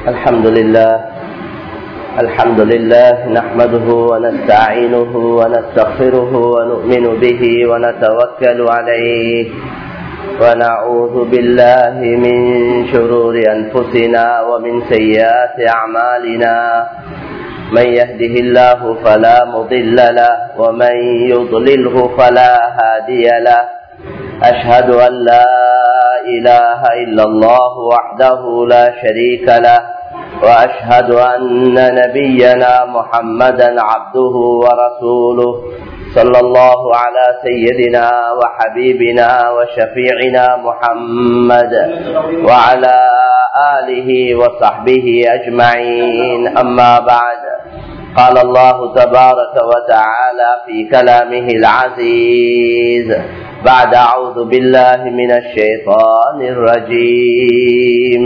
الحمد لله الحمد لله نحمده ونستعينه ونستغفره ونؤمن به ونتوكل عليه ونعوذ بالله من شرور أنفسنا ومن سيئات أعمالنا من يهده الله فلا مضل له ومن يضلله فلا هادي له أشهد أن لا إله إلا الله وحده لا شريك له وأشهد أن نبينا محمدا عبده ورسوله صلى الله على سيدنا وحبيبنا وشفيعنا محمد وعلى آله وصحبه أجمعين أما بعد قال الله تبارك وتعالى في كلامه العزيز بعد أعوذ بالله من الشيطان الرجيم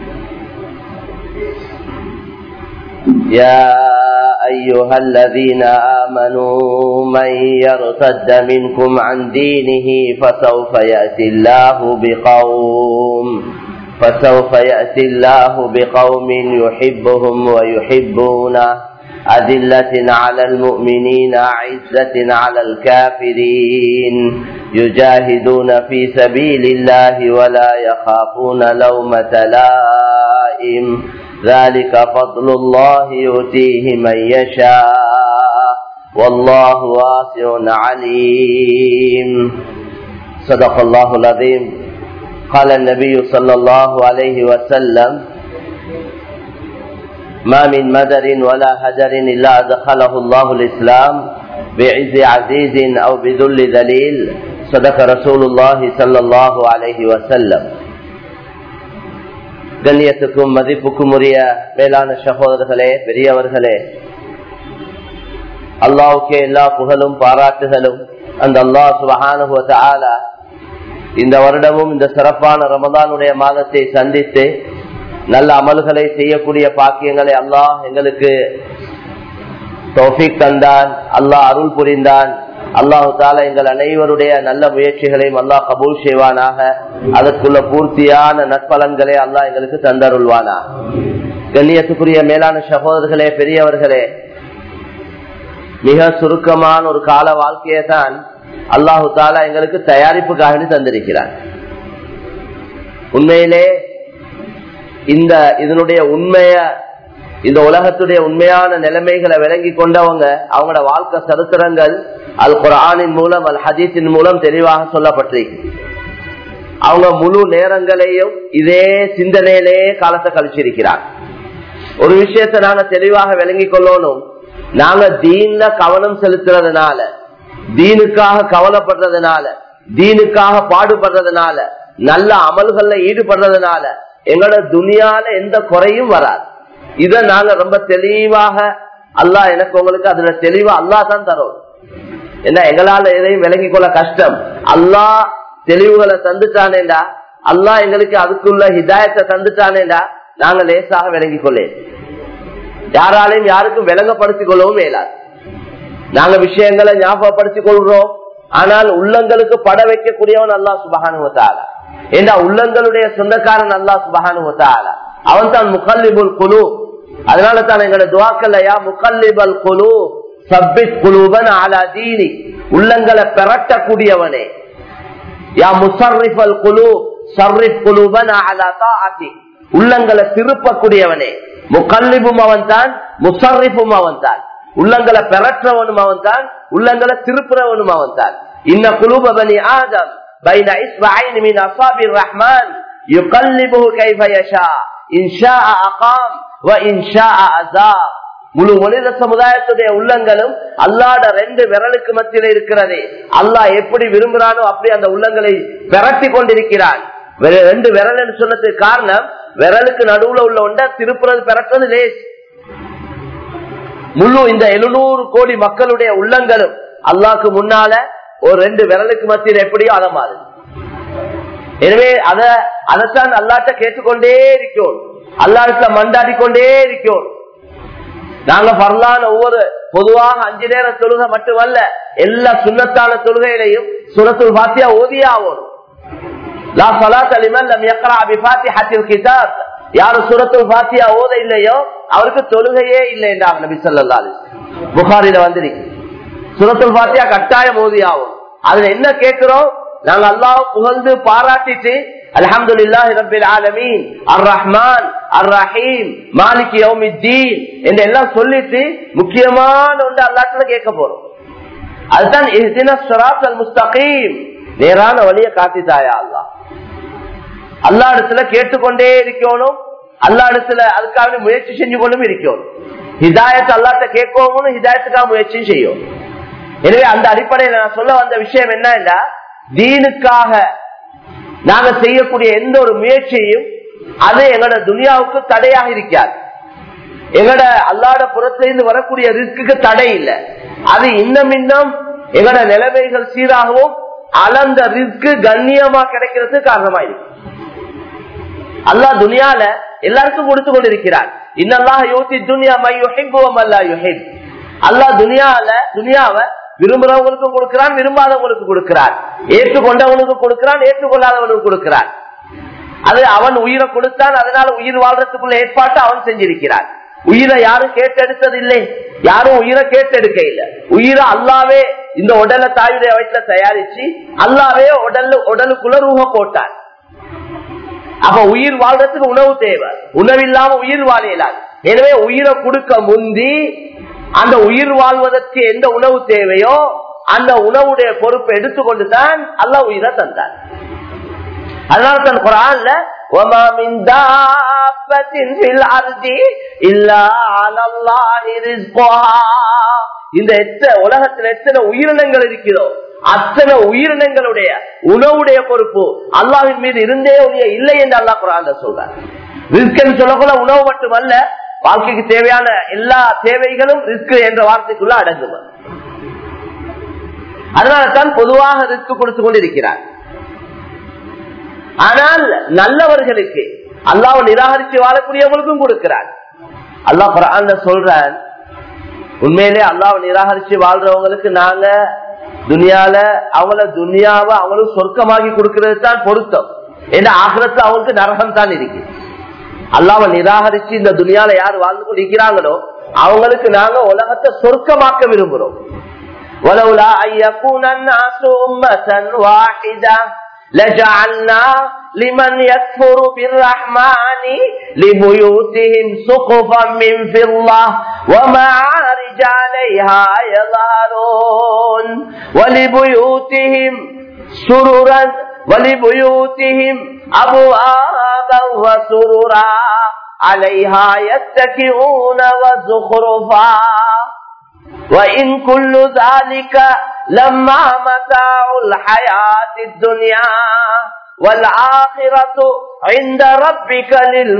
يا أيها الذين آمنوا من يرتد منكم عن دينه فسوف يأتي الله بقوم فسوف يأتي الله بقوم يحبهم ويحبونه أذلة على المؤمنين عزة على الكافرين يجاهدون في سبيل الله ولا يخافون لومة لائم ذلك فضل الله يؤتيه من يشاء والله واسع عليم صدق الله العظيم قال النبي صلى الله عليه وسلم ما من مدر ولا هجر إلا أدخله الله الإسلام بعز عزيز أو بذل ذليل صدق رسول الله صلى الله عليه وسلم கண்ணியத்துக்கும் மதிப்புக்கும் உரிய மேலான சகோதரர்களே பெரியவர்களே அல்லாவுக்கே எல்லா புகழும் பாராட்டுகளும் அந்த அல்லாஹ் சுபகானுபவ இந்த வருடமும் இந்த சிறப்பான ரமதானுடைய மாதத்தை சந்தித்து நல்ல அமல்களை செய்யக்கூடிய பாக்கியங்களை அல்லாஹ் எங்களுக்கு தௌஃபிக் தந்தான் அல்லாஹ் அருள் புரிந்தான் அல்லாஹு தாலா எங்கள் அனைவருடைய நல்ல முயற்சிகளையும் அல்லாஹ் கபூல் செய்வானாக அதற்குள்ள பூர்த்தியான நற்பலன்களை அல்லாஹ் எங்களுக்கு தந்தருள்வானா கண்ணியத்துக்குரிய மேலான சகோதரர்களே பெரியவர்களே மிக சுருக்கமான ஒரு கால வாழ்க்கையை தான் அல்லாஹு தாலா எங்களுக்கு தயாரிப்புக்காக தந்திருக்கிறார் உண்மையிலே இந்த இதனுடைய உண்மைய இந்த உலகத்துடைய உண்மையான நிலைமைகளை விளங்கி கொண்டவங்க அவங்களோட வாழ்க்கை சரித்திரங்கள் அல் குரானின் மூலம் அல் ஹதீஸின் மூலம் தெளிவாக சொல்லப்பட்டிருக்கு அவங்க முழு நேரங்களையும் இதே சிந்தனையிலே காலத்தை கழிச்சிருக்கிறார் ஒரு விஷயத்தை நாங்க தெளிவாக விளங்கி கொள்ளணும் நாங்க தீன்ல கவனம் செலுத்துறதுனால தீனுக்காக கவலைப்படுறதுனால தீனுக்காக பாடுபடுறதுனால நல்ல அமல்கள்ல ஈடுபடுறதுனால எங்களோட துணியால எந்த குறையும் வராது இத நாங்க ரொம்ப தெளிவாக அல்லா எனக்கு உங்களுக்கு அதுல தெளிவா அல்லா தான் தரும் என்ன எங்களால எதையும் விளங்கி கொள்ள கஷ்டம் அல்லா தெளிவுகளை தந்துட்டானேண்டா அல்லா எங்களுக்கு அதுக்குள்ள ஹிதாயத்தை தந்துட்டானேண்டா நாங்க லேசாக விளங்கி கொள்ளேன் யாராலையும் யாருக்கும் விளங்கப்படுத்திக் கொள்ளவும் மேலாது நாங்க விஷயங்களை ஞாபகப்படுத்திக் கொள்றோம் ஆனால் உள்ளங்களுக்கு பட வைக்கக்கூடியவன் அல்லா சுபகானுவத்தால ஏண்டா உள்ளங்களுடைய சொந்தக்காரன் அல்லா சுபகானுவத்தால அவன் தான் முகல்லிபுல் குழு அதனால தான் எங்களோட துவாக்கல்லையா முகல்லிபல் குழு சப்பித் குழுவன் ஆலா தீனி உள்ளங்களை பெரட்டக்கூடியவனே யா முசர்ரிஃபல் குழு சர்ரிப் குழுவன் ஆலா தாத்தி உள்ளங்களை திருப்பக்கூடியவனே முகல்லிபும் அவன் தான் முசர்ரிஃபும் அவன் தான் உள்ளங்களை பெறற்றவனும் அவன் தான் உள்ளங்களை திருப்புறவனும் அவன் தான் இன்ன குழுபவனி ஆதம் بين إصبعين من أصابع الرحمن يقلبه كيف يشاء إن شاء أقام وإن شاء أزاب முழு மனித சமுதாயத்துடைய உள்ளங்களும் அல்லாட ரெண்டு விரலுக்கு மத்தியில இருக்கிறதே அல்லாஹ் எப்படி விரும்புகிறானோ அப்படி அந்த உள்ளங்களை விரட்டி கொண்டிருக்கிறான் ரெண்டு விரல் சொன்னதுக்கு காரணம் விரலுக்கு நடுவுல உள்ள ஒன்ற திருப்புறது பிறக்கிறது லேஸ் முழு இந்த எழுநூறு கோடி மக்களுடைய உள்ளங்களும் அல்லாக்கு முன்னால ஒரு ரெண்டு விரலுக்கு மத்தியில் எப்படியோ அதை மாதிரி எனவே அத அதைத்தான் அல்லாட்ட கேட்டுக்கொண்டே இருக்கோம் அல்லாட்ட மண்டாடி கொண்டே இருக்கோம் நாங்க பரலான ஒவ்வொரு பொதுவாக அஞ்சு நேர தொழுகை மட்டுமல்ல எல்லா சுண்ணத்தான தொழுகையிலையும் சுரத்துல் பாத்தியா ஓதியா ஆகணும் லா சலாத் லிமன் லம் யக்ரா பிஃபாத்திஹத்தில் கிதாப் யாரு சுரத்துல் பாத்தியா ஓத இல்லையோ அவருக்கு தொழுகையே இல்லை என்றாங்க நபி சொல்லா புகாரில வந்திருக்கு சுரத்துல் பாத்தியா கட்டாயம் ஓதியாகும் அதுல என்ன கேட்கிறோம் நாங்க அல்லாஹ் புகழ்ந்து பாராட்டிட்டு அல்ஹம்துலில்லாஹி ரப்பில் ஆலமீன் அர் ரஹ்மான் அர் ரஹீம் மாலிக் யௌமித்தீன் என்று எல்லாம் சொல்லிட்டு முக்கியமான ஒன்று அல்லாஹ்ல கேட்க போறோம் அதுதான் இஹ்தின ஸிராத்தல் முஸ்தகீம் நேரான வழியை காட்டித்தாயா அல்லாஹ் அல்லா இடத்துல கேட்டுக்கொண்டே இருக்கணும் அல்லா இடத்துல அதுக்காக முயற்சி செஞ்சு கொண்டும் இருக்கணும் ஹிதாயத் அல்லாட்ட கேட்கவும் ஹிதாயத்துக்காக முயற்சியும் செய்யும் எனவே அந்த அடிப்படையில் நான் சொல்ல வந்த விஷயம் என்ன தீனுக்காக நாங்க செய்யக்கூடிய எந்த ஒரு முயற்சியும் அது எங்களோட துனியாவுக்கு தடையாக இருக்காது எங்களோட அல்லாட புறத்திலிருந்து வரக்கூடிய ரிஸ்க்கு தடை இல்லை அது இன்னும் இன்னும் எங்களோட நிலைமைகள் சீராகவும் அளந்த ரிஸ்க்கு கண்ணியமா கிடைக்கிறதுக்கு காரணமா இருக்கு அல்லா துனியால எல்லாருக்கும் கொடுத்து கொண்டிருக்கிறார் இன்னல்லாஹ் யோசி துனியா மையுஹிப்புவம் அல்லா யுஹிப் அல்லா துனியால துனியாவை விரும்புறவங்களுக்கும் கொடுக்கிறான் விரும்பாதவங்களுக்கு கொடுக்கிறான் ஏற்றுக்கொண்டவனுக்கு கொடுக்கிறான் ஏற்றுக்கொள்ளாதவனுக்கு கொடுக்கிறான் அது அவன் உயிரை கொடுத்தான் அதனால உயிர் வாழ்றதுக்குள்ள ஏற்பாட்டை அவன் செஞ்சிருக்கிறான் உயிரை யாரும் கேட்டெடுத்தது இல்லை யாரும் உயிரை கேட்டெடுக்க இல்லை உயிரை அல்லாவே இந்த உடலை தாயுடைய வயிற்றுல தயாரிச்சு அல்லாவே உடல் உடலுக்குள்ள ரூப போட்டான் அப்ப உயிர் வாழ்றதுக்கு உணவு தேவை உணவு இல்லாம உயிர் வாழையலாது எனவே உயிரை கொடுக்க முந்தி அந்த உயிர் வாழ்வதற்கு எந்த உணவு தேவையோ அந்த உணவுடைய பொறுப்பை எடுத்துக்கொண்டு தான் அல்ல உயிரை தந்தார் அதனால தன் குரான்ல وَمَا مِن دَابَّةٍ فِي الْأَرْضِ إِلَّا عَلَى اللَّهِ رِزْقُهَا இந்த எத்தனை உலகத்தில் எத்தனை உயிரினங்கள் இருக்கிறதோ அத்தனை உயிரினங்களுடைய உணவுடைய பொறுப்பு அல்லாவின் மீது இருந்தே உடைய இல்லை என்று அல்லா குரான் சொல்றார் ரிஸ்க் சொல்லக்குள்ள உணவு மட்டுமல்ல வாழ்க்கைக்கு தேவையான எல்லா தேவைகளும் ரிஸ்க் என்ற வார்த்தைக்குள்ள அடங்குவர் அதனால தான் பொதுவாக ரிஸ்க் கொடுத்து கொண்டிருக்கிறார் ஆனால் நல்லவர்களுக்கு அல்லாவை நிராகரித்து வாழக்கூடியவங்களுக்கும் கொடுக்கிறார் அல்லாஹ் குரான் சொல்றான் உண்மையிலே அல்லாவை நிராகரிச்சு வாழ்றவங்களுக்கு நாங்க துனியால அவங்கள துனியாவை அவங்களும் சொர்க்கமாகி கொடுக்கிறது தான் பொருத்தம் ஏன்னா ஆகிரத்து அவங்களுக்கு நரகம் தான் இருக்கு அல்லாவை நிராகரிச்சு இந்த துனியால யார் வாழ்ந்து கொண்டு இருக்கிறாங்களோ அவங்களுக்கு நாங்க உலகத்தை சொர்க்கமாக்க விரும்புறோம் ولولا أن يكون الناس أمة واحدة لجعلنا لمن يكفر بالرحمن لبيوتهم سقفا من فضة ومعارج عليها يظهرون ولبيوتهم سررا ولبيوتهم أبوابا وسررا عليها يتكئون وزخرفا وإن كل ذلك لما متاع الحياة الدنيا والآخرة عند ربك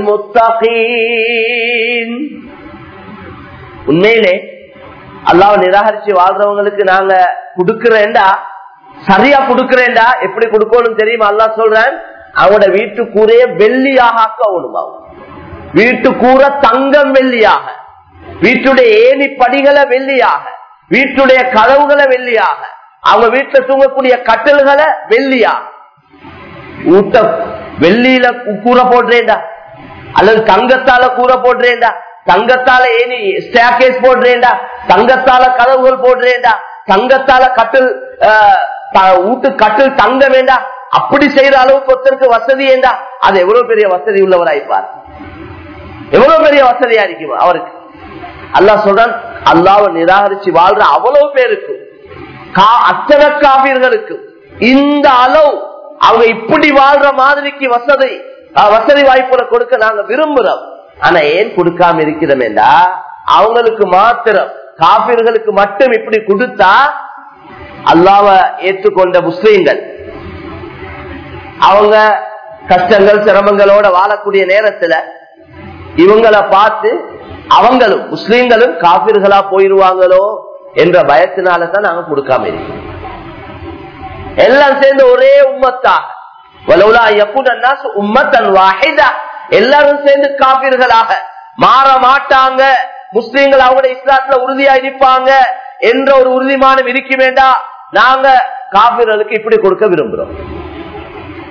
للمتقين உண்மையிலே அல்லாவை நிராகரிச்சு வாழ்றவங்களுக்கு நாங்க கொடுக்கிறேன்டா சரியா கொடுக்கிறேன்டா எப்படி கொடுக்கணும் தெரியுமா அல்லா சொல்றேன் அவங்களோட வீட்டு கூரைய வெள்ளியாக ஆக்கணுமா வீட்டு கூற தங்கம் வெள்ளியாக வீட்டுடைய ஏணி படிகளை வெள்ளியாக வீட்டுடைய கதவுகளை வெள்ளியாக அவங்க வீட்டுல தூங்கக்கூடிய கட்டல்களை வெள்ளியா ஊட்ட வெள்ளியில கூற போடுறேன்டா அல்லது தங்கத்தால கூற போடுறேன்டா தங்கத்தால ஏனி ஸ்டேக்கேஸ் போடுறேன்டா தங்கத்தால கதவுகள் போடுறேன்டா தங்கத்தால கட்டில் வீட்டு கட்டில் தங்க வேண்டாம் அப்படி செய்யற அளவுக்கு ஒருத்தருக்கு வசதி ஏண்டா அது எவ்வளவு பெரிய வசதி உள்ளவராய்ப்பார் எவ்வளவு பெரிய வசதியா இருக்கும் அவருக்கு அல்லாஹ் சொல்றான் அல்லாவை நிராகரிச்சு வாழ்ற அவ்வளவு பேருக்கு அத்தனை காவியர்களுக்கு இந்த அளவு அவங்க இப்படி வாழ்ற மாதிரிக்கு வசதி வசதி வாய்ப்புகளை கொடுக்க நாங்க விரும்புறோம் ஆனா ஏன் கொடுக்காம இருக்கிறோமேண்டா அவங்களுக்கு மாத்திரம் காபிர்களுக்கு மட்டும் இப்படி கொடுத்தா அல்லாவ ஏற்றுக்கொண்ட முஸ்லீம்கள் அவங்க கஷ்டங்கள் சிரமங்களோட வாழக்கூடிய நேரத்துல இவங்களை பார்த்து அவங்களும் முஸ்லீம்களும் காபிர்களா போயிருவாங்களோ என்ற பயத்தினாலதான் நாங்க கொடுக்காம இருக்கோம் எல்லாம் சேர்ந்து ஒரே உம்மத்தாக உம்மத்தன் வாஹிதா எல்லாரும் சேர்ந்து காபிர்களாக மாற மாட்டாங்க முஸ்லீம்கள் அவங்களுடைய இஸ்லாத்துல உறுதியா இருப்பாங்க என்ற ஒரு உறுதிமானம் இருக்க வேண்டாம் நாங்க காபிர்களுக்கு இப்படி கொடுக்க விரும்புறோம்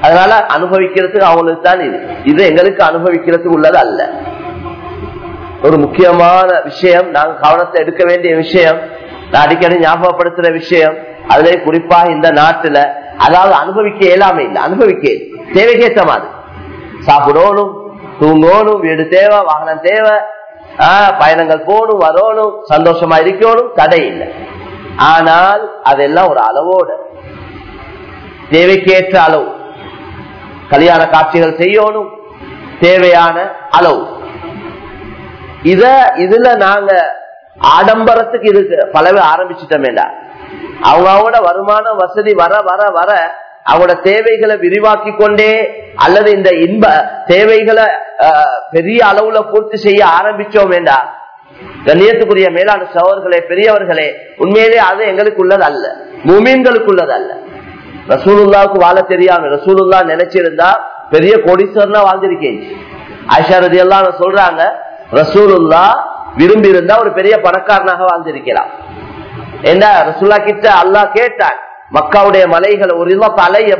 அதனால அனுபவிக்கிறதுக்கு அவங்களுக்கு தான் இது இது எங்களுக்கு அனுபவிக்கிறதுக்கு உள்ளது அல்ல ஒரு முக்கியமான விஷயம் நாங்க கவனத்தை எடுக்க வேண்டிய விஷயம் நான் அடிக்கடி ஞாபகப்படுத்துற விஷயம் அதுல குறிப்பாக இந்த நாட்டுல அதாவது அனுபவிக்க இயலாம இல்லை அனுபவிக்க தேவைக்கேற்ற மாதிரி சாப்பிடணும் தூங்கணும் வீடு தேவை வாகனம் தேவை ஆஹ் பயணங்கள் போகணும் வரணும் சந்தோஷமா இருக்கணும் தடை இல்லை ஆனால் அதெல்லாம் ஒரு அளவோட தேவைக்கேற்ற அளவு கல்யாண காட்சிகள் செய்யணும் தேவையான அளவு இத இதுல நாங்க ஆடம்பரத்துக்கு இருக்கு பலவே ஆரம்பிச்சுட்டோமேடா அவங்க அவங்களோட வருமான வசதி வர வர வர அவங்களோட தேவைகளை விரிவாக்கி கொண்டே அல்லது இந்த இன்ப தேவைகளை பெரிய அளவுல பூர்த்தி செய்ய ஆரம்பிச்சோம் வேண்டா கண்ணியத்துக்குரிய மேலான சவர்களே பெரியவர்களே உண்மையிலே அது எங்களுக்கு உள்ளது அல்ல முமீன்களுக்கு உள்ளது அல்ல ரசூலுல்லாவுக்கு வாழ தெரியாம ரசூலுல்லா நினைச்சிருந்தா பெரிய கோடீஸ்வரனா வாழ்ந்திருக்கேன் ஆயிஷா ரதி எல்லாம் சொல்றாங்க ரசூலுல்லா விரும்பி இருந்தா ஒரு பெரிய பணக்காரனாக வாழ்ந்திருக்கிறான் என்ன ரசூல்லா கிட்ட அல்லா கேட்டான் மக்காவுடைய மலைகளை ஒரு தலைய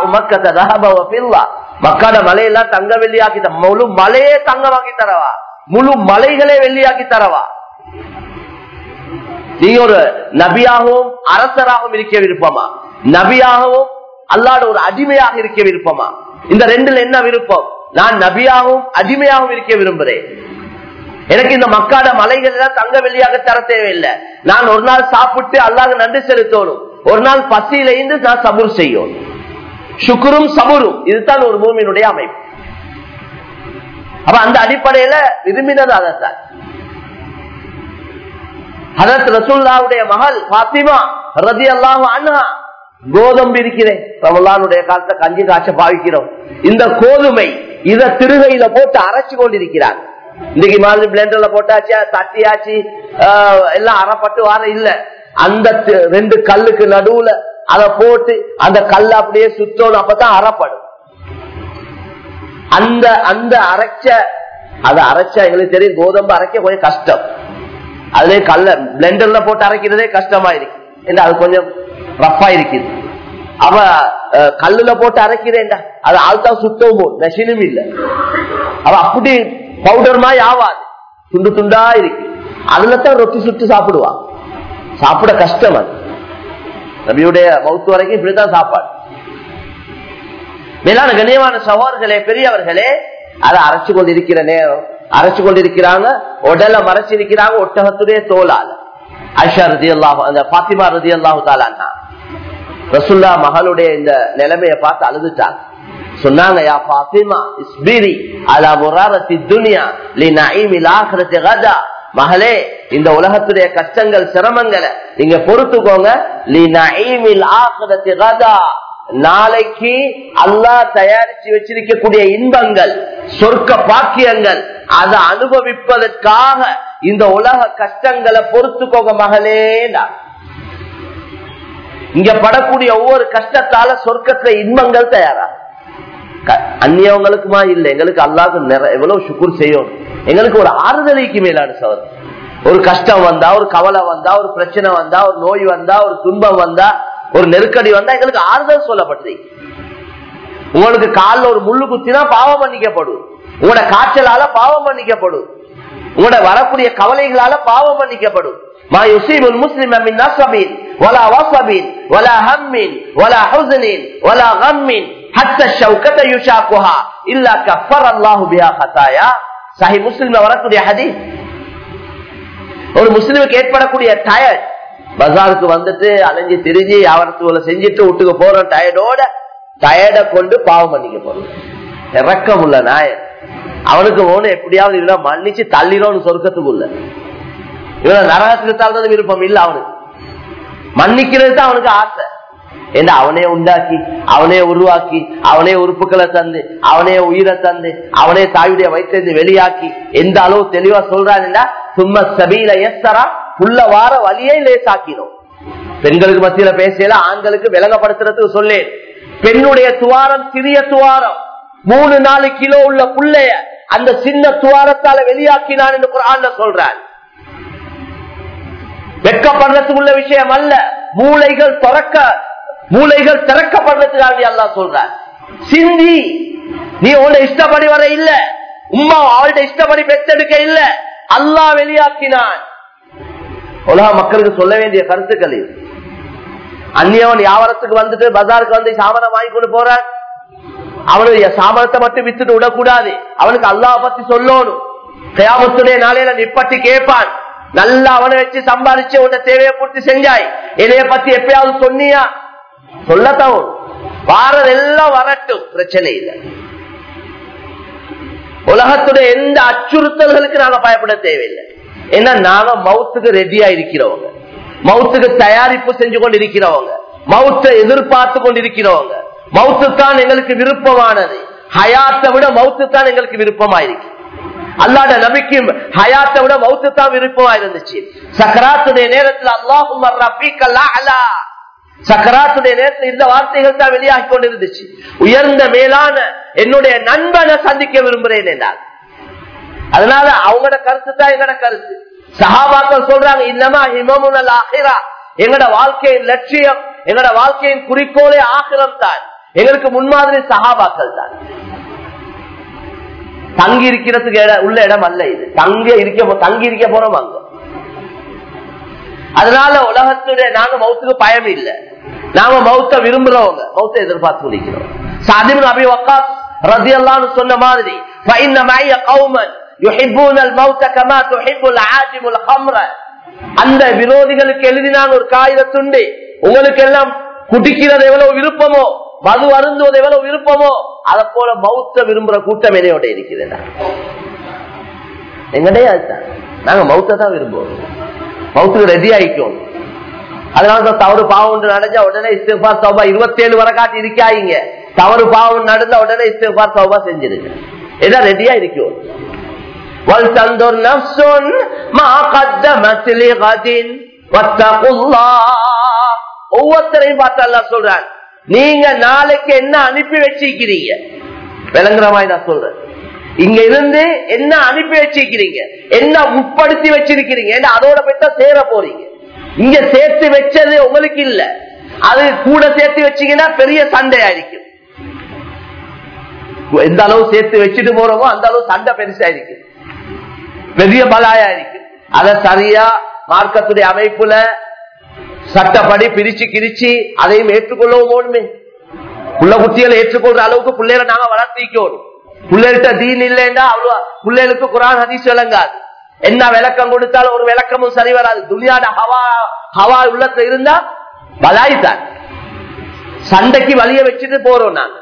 மக்காட மலையெல்லாம் தங்க வெள்ளியாக்கி முழு மலையே தங்கமாக்கி தரவா முழு மலைகளே வெள்ளியாக்கி தரவா நீ ஒரு நபியாகவும் அரசராகவும் இருக்க விருப்பமா நபியாகவும் அல்லாட ஒரு அடிமையாக இருக்க விருப்பமா இந்த ரெண்டுல என்ன விருப்பம் நான் நபியாகவும் அடிமையாகவும் இருக்க விரும்புறேன் எனக்கு இந்த மக்காட மலைகள் எல்லாம் தங்க வெள்ளியாக தர தேவையில்லை நான் ஒரு நாள் சாப்பிட்டு அல்லாத நன்றி செலுத்தணும் ஒரு நாள் பசியில இருந்து நான் சபுர் செய்யணும் சுக்குரும் சபுரும் இதுதான் ஒரு பூமியினுடைய அமைப்பு அப்ப அந்த அடிப்படையில விரும்பினது அதைத்தான் ஹதரத் ரசூல்லாவுடைய மகள் பாத்திமா ரதி அல்லாஹ் அண்ணா கோதம்பு இருக்கிறேன் ரமலானுடைய காலத்தை கஞ்சி காய்ச்ச பாவிக்கிறோம் இந்த கோதுமை இத திருகையில போட்டு அரைச்சு கொண்டிருக்கிறார் இன்னைக்கு மாதிரி பிளெண்டர்ல போட்டாச்சு தட்டியாச்சு எல்லாம் அறப்பட்டு வர இல்ல அந்த ரெண்டு கல்லுக்கு நடுவுல அத போட்டு அந்த கல் அப்படியே சுத்தணும் அப்பதான் அறப்படும் அந்த அந்த அரைச்ச அதை அரைச்சா எங்களுக்கு தெரியும் கோதம்பு அரைக்க கொஞ்சம் கஷ்டம் அதுலயே கல்ல பிளெண்டர்ல போட்டு அரைக்கிறதே கஷ்டமா இருக்கு ஏன்னா அது கொஞ்சம் ரஃபா இருக்குது அவ கல்லுல போட்டு அரைக்கிறேன்டா அது ஆள்தான் சுத்தவும் நெசினும் இல்ல அவ அப்படி பவுடர் மாதிரி ஆவாது துண்டு துண்டா இருக்கு அதுல தான் ரொட்டி சுட்டு சாப்பிடுவா சாப்பிட கஷ்டம் அது நபியுடைய மவுத்து வரைக்கும் இப்படித்தான் சாப்பாடு மேலான கண்ணியமான சகோதர்களே பெரியவர்களே அதை அரைச்சு கொண்டிருக்கிற நேரம் அரைச்சு கொண்டிருக்கிறாங்க உடல மறைச்சிருக்கிறாங்க ஒட்டகத்துடைய தோலால ஐஷா ரதி அல்லாஹ் அந்த பாத்திமா ரதி அல்லாஹு தாலான்னா ரசுல்லா மகளுடைய இந்த நிலைமையை பார்த்து அழுதுட்டாங்க சொன்னாங்க யா பாத்திமா இஸ்பிரி அலா முராரத்தி துனியா லி நஈமில் ஆഖിറத்தி கதா மகளே இந்த உலகத்துடைய கஷ்டங்கள் சிரமங்களை நீங்க பொறுத்துக்கோங்க லி நஈமில் ஆഖിറத்தி கதா நாளைக்கு அல்லாஹ் தயாரிச்சு வச்சிருக்கக்கூடிய இன்பங்கள் சொர்க்க பாக்கியங்கள் அதை அனுபவிப்பதற்காக இந்த உலக கஷ்டங்களை பொறுத்துக்கோங்க மகளேடா இங்க படக்கூடிய ஒவ்வொரு கஷ்டத்தால சொர்க்கத்துல இன்பங்கள் தயாரா அந்நியவங்களுக்குமா இல்ல எங்களுக்கு அல்லாது எவ்வளவு சுக்குர் செய்யும் எங்களுக்கு ஒரு ஆறுதலைக்கு மேலான சவர் ஒரு கஷ்டம் வந்தா ஒரு கவலை வந்தா ஒரு பிரச்சனை வந்தா ஒரு நோய் வந்தா ஒரு துன்பம் வந்தா ஒரு நெருக்கடி வந்தா எங்களுக்கு ஆறுதல் சொல்லப்படுது உங்களுக்கு காலில் ஒரு முள்ளு குத்தினா பாவம் மன்னிக்கப்படும் உங்களோட காய்ச்சலால பாவம் மன்னிக்கப்படும் உங்களோட வரக்கூடிய கவலைகளால பாவம் மன்னிக்கப்படும் ما يصيب المسلم من نصب ولا وصب ولا هم ولا حزن ولا غم حتى الشوكة يشاكها إلا كفر الله بها خطايا صحيح مسلم வரக்கூடிய ஹதீஸ் ஒரு முஸ்லிமுக்கு ஏற்படக்கூடிய டயர்ட் பஜாருக்கு வந்துட்டு அலைஞ்சு திரிஞ்சு அவரத்துவல செஞ்சுட்டு விட்டுக்கு போற டயர்டோட டயர்ட கொண்டு பாவம் பண்ணிக்க போறோம் இறக்கம் உள்ள நாயன் அவனுக்கு ஒண்ணு எப்படியாவது இல்ல மன்னிச்சு தள்ளிடும் சொர்க்கத்துக்குள்ள இவனை நரகத்துக்கு தள்ளுறது விருப்பம் இல்ல அவனுக்கு மன்னிக்கிறது தான் அவனுக்கு ஆசை ஏன்னா அவனே உண்டாக்கி அவனே உருவாக்கி அவனே உறுப்புகளை தந்து அவனே உயிரை தந்து அவனே தாயுடைய வயிற்றிலிருந்து வெளியாக்கி எந்த அளவு தெளிவா சொல்றான்டா சும்மா சபீல எஸ்தரா புள்ள வார வழியை லேசாக்கினோம் பெண்களுக்கு மத்தியில பேசல ஆண்களுக்கு விலகப்படுத்துறதுக்கு சொல்லேன் பெண்ணுடைய துவாரம் சிறிய துவாரம் மூணு நாலு கிலோ உள்ள புள்ளைய அந்த சின்ன துவாரத்தால வெளியாக்கினான் என்று குரான்ல சொல்றான் வெக்கப்படுறதுக்குள்ள விஷயம் அல்ல மூளைகள் திறக்க மூளைகள் திறக்கப்படுறதுக்காக அல்லா சொல்றான் சிந்தி நீ உன்னை இஷ்டப்படி வர இல்ல உம்மா அவள்கிட்ட இஷ்டப்படி பெற்றெடுக்க இல்ல அல்லாஹ் வெளியாக்கினான் உலக மக்களுக்கு சொல்ல வேண்டிய கருத்துக்கள் இது அந்நியவன் வியாபாரத்துக்கு வந்துட்டு பஜாருக்கு வந்து சாமானம் வாங்கி கொண்டு போறான் அவனுடைய சாமானத்தை மட்டும் வித்துட்டு விடக்கூடாது அவனுக்கு அல்லாஹ் பத்தி சொல்லணும் கயாமத்துடைய நாளையில நிப்பட்டி கேட்பான் நல்லா அவனை வச்சு சம்பாதிச்சு உன்னை தேவையை பூர்த்தி செஞ்சாய் என்னைய பத்தி எப்பயாவது சொன்னியா சொல்லத்தான் வாரதெல்லாம் வரட்டும் பிரச்சனை இல்லை உலகத்துடைய எந்த அச்சுறுத்தல்களுக்கு நாங்க பயப்பட தேவையில்லை ஏன்னா நாங்க மவுத்துக்கு ரெடியா இருக்கிறவங்க மவுத்துக்கு தயாரிப்பு செஞ்சு கொண்டு இருக்கிறவங்க மவுத்தை எதிர்பார்த்து கொண்டிருக்கிறவங்க மவுத்து தான் எங்களுக்கு விருப்பமானது ஹயாத்தை விட மவுத்து தான் எங்களுக்கு விருப்பமாயிருக்கு அல்லாட நபிக்கு ஹயாத்தை விட மவுத்து தான் விருப்பமா இருந்துச்சு சக்கராத்துடைய நேரத்தில் அல்லாஹும் சக்கராத்துடைய நேரத்தில் இந்த வார்த்தைகள் தான் வெளியாகி கொண்டிருந்துச்சு உயர்ந்த மேலான என்னுடைய நண்பனை சந்திக்க விரும்புகிறேன் என்றார் அதனால அவங்களோட கருத்து தான் எங்கட கருத்து சஹாபாக்கள் சொல்றாங்க இன்னமா ஹிமமுனல் ஆகிரா எங்கட வாழ்க்கையின் லட்சியம் எங்கட வாழ்க்கையின் குறிக்கோளே ஆகிரம் தான் எங்களுக்கு முன்மாதிரி சஹாபாக்கள் தான் தங்கி இருக்கிறதுக்கு இடம் உள்ள இடம் அல்ல இது தங்க இருக்க தங்கி இருக்க போறோம் அங்க அதனால உலகத்துடைய நாங்க மௌத்துக்கு பயம் இல்லை நாம மௌத்த விரும்புறவங்க மௌத்த எதிர்பார்த்து முடிக்கிறோம் சாதிபு அபி வக்காஸ் ரதி அல்லான்னு சொன்ன மாதிரி فإن معي قوما يحبون الموت كما تحب العاجم الخمر அந்த விரோதிகளுக்கு எழுதினான் ஒரு காகிதத்துண்டு உங்களுக்கு எல்லாம் குடிக்கிறது எவ்வளவு விருப்பமோ மது அருந்துவது எவ்வளவு விருப்பமோ அதை போல மௌத்த விரும்புற கூட்டம் என்னையோட இருக்கிறது எங்கடைய அதுதான் நாங்க மௌத்த தான் விரும்புவோம் மௌத்துக்கு ரெடி ஆயிக்கும் அதனாலதான் தவறு பாவம் நடந்தா உடனே இஸ்திஃபார் சௌபா இருபத்தி ஏழு வரை காட்டி இருக்காங்க தவறு பாவம் நடந்தா உடனே இஸ்திஃபார் சௌபா செஞ்சிருங்க இதான் ரெடியா இருக்கும் وَلْتَنْظُرْ نَفْسٌ مَا قَدَّمَتْ لِغَدٍ وَاتَّقُوا اللَّهَ ஒவ்வொருத்தரையும் பார்த்து அல்லா சொல்றான் நீங்க நாளைக்கு என்ன அனுப்பி வச்சிருக்கிறீங்க விளங்குற மாதிரி நான் சொல்றேன் இங்க இருந்து என்ன அனுப்பி வச்சிருக்கிறீங்க என்ன உட்படுத்தி வச்சிருக்கிறீங்க ஏன்னா அதோட போய் தான் சேர போறீங்க இங்க சேர்த்து வச்சது உங்களுக்கு இல்ல அது கூட சேர்த்து வச்சீங்கன்னா பெரிய சண்டையா இருக்கும் எந்த அளவு சேர்த்து வச்சுட்டு போறோமோ அந்த அளவு சண்டை பெருசா இருக்கு பெரிய பலாயா இருக்கு அத சரியா மார்க்கத்துடைய அமைப்புல சட்டப்படி பிரிச்சு கிரிச்சு அதையும் ஏற்றுக்கொள்ளவும் ஓடுமே புள்ள குட்டிகளை ஏற்றுக்கொள்ற அளவுக்கு பிள்ளைகளை நாங்க வளர்த்திக்கணும் பிள்ளைகிட்ட தீன் இல்லைன்னா அவ்வளவு பிள்ளைகளுக்கு குரான் ஹதீஸ் விளங்காது என்ன விளக்கம் கொடுத்தாலும் ஒரு விளக்கமும் சரி வராது துணியாட ஹவா ஹவா உள்ளத்துல இருந்தா பலாய்தான் சண்டைக்கு வழிய வச்சுட்டு போறோம் நாங்க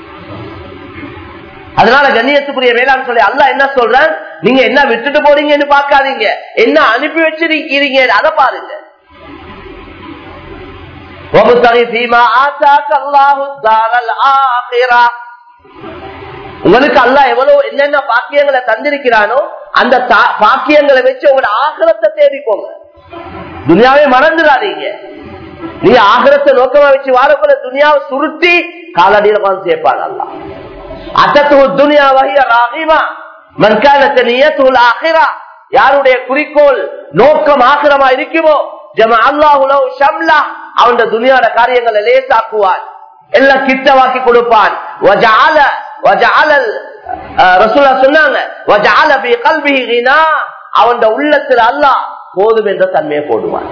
அதனால கண்ணியத்துக்குரிய வேளாண் சொல்லி அல்ல என்ன சொல்றேன் நீங்க என்ன விட்டுட்டு போறீங்கன்னு பாக்காதீங்க என்ன அனுப்பி வச்சிருக்கீங்க அதை பாருங்க உங்களுக்கு அல்ல எவ்வளவு என்னென்ன பாக்கியங்களை தந்திருக்கிறானோ அந்த பாக்கியங்களை வச்சு உங்களோட ஆகலத்தை தேடிக்கோங்க துனியாவே மறந்துடாதீங்க நீங்க ஆகரத்தை நோக்கமா வச்சு வாழக்குள்ள துனியாவை சுருட்டி காலடியில் உட்காந்து சேர்ப்பாங்க அல்ல அசத்து துனியா வகைய ராகிமா மன்காலத்தை நியத்துல் ஆகிரா யாருடைய குறிக்கோள் நோக்கம் ஆகிரமா இருக்குமோ ஜம அல்லாஹுலோ ஷம்லா அவன் துனியாட காரியங்களை லேசாக்குவான் எல்லாம் கிட்டவாக்கி கொடுப்பான் சொன்னாங்க அவன் உள்ளத்தில் அல்லா போதும் என்ற தன்மையை போடுவான்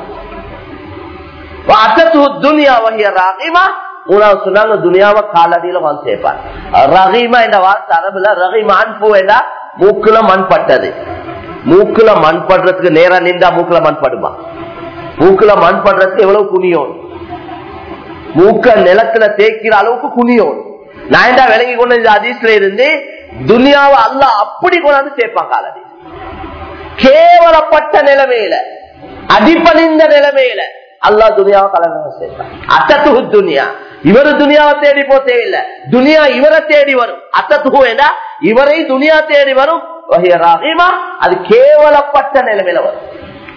மூணாவது சொன்னாங்க துனியாவை காலடியில வந்து சேர்ப்பான் ரஹீமா என்ற வார்த்தை அரபுல ரஹீமான் பூ என்றா மூக்குல மண் பட்டது மூக்குல மண் படுறதுக்கு நேரா நின்றா மூக்குல மண் படுமா மூக்குல மண் படுறதுக்கு எவ்வளவு குனியும் மூக்க நிலத்துல தேய்க்கிற அளவுக்கு குனியும் நான் என்ன விளங்கி கொண்டு இந்த அதிசல இருந்து துனியாவை அல்ல அப்படி கொண்டாந்து சேர்ப்பான் காலடி கேவலப்பட்ட நிலைமையில அடிப்பணிந்த நிலைமையில அல்லா துனியாவை கலந்து சேர்ப்பான் அத்தத்துகு துனியா இவரு துனியாவை தேடி போ தேவையில்லை துனியா இவரை தேடி வரும் அத்தத்துகு என்றா இவரை துனியா தேடி வரும் அது கேவலப்பட்ட நிலைமையில வரும்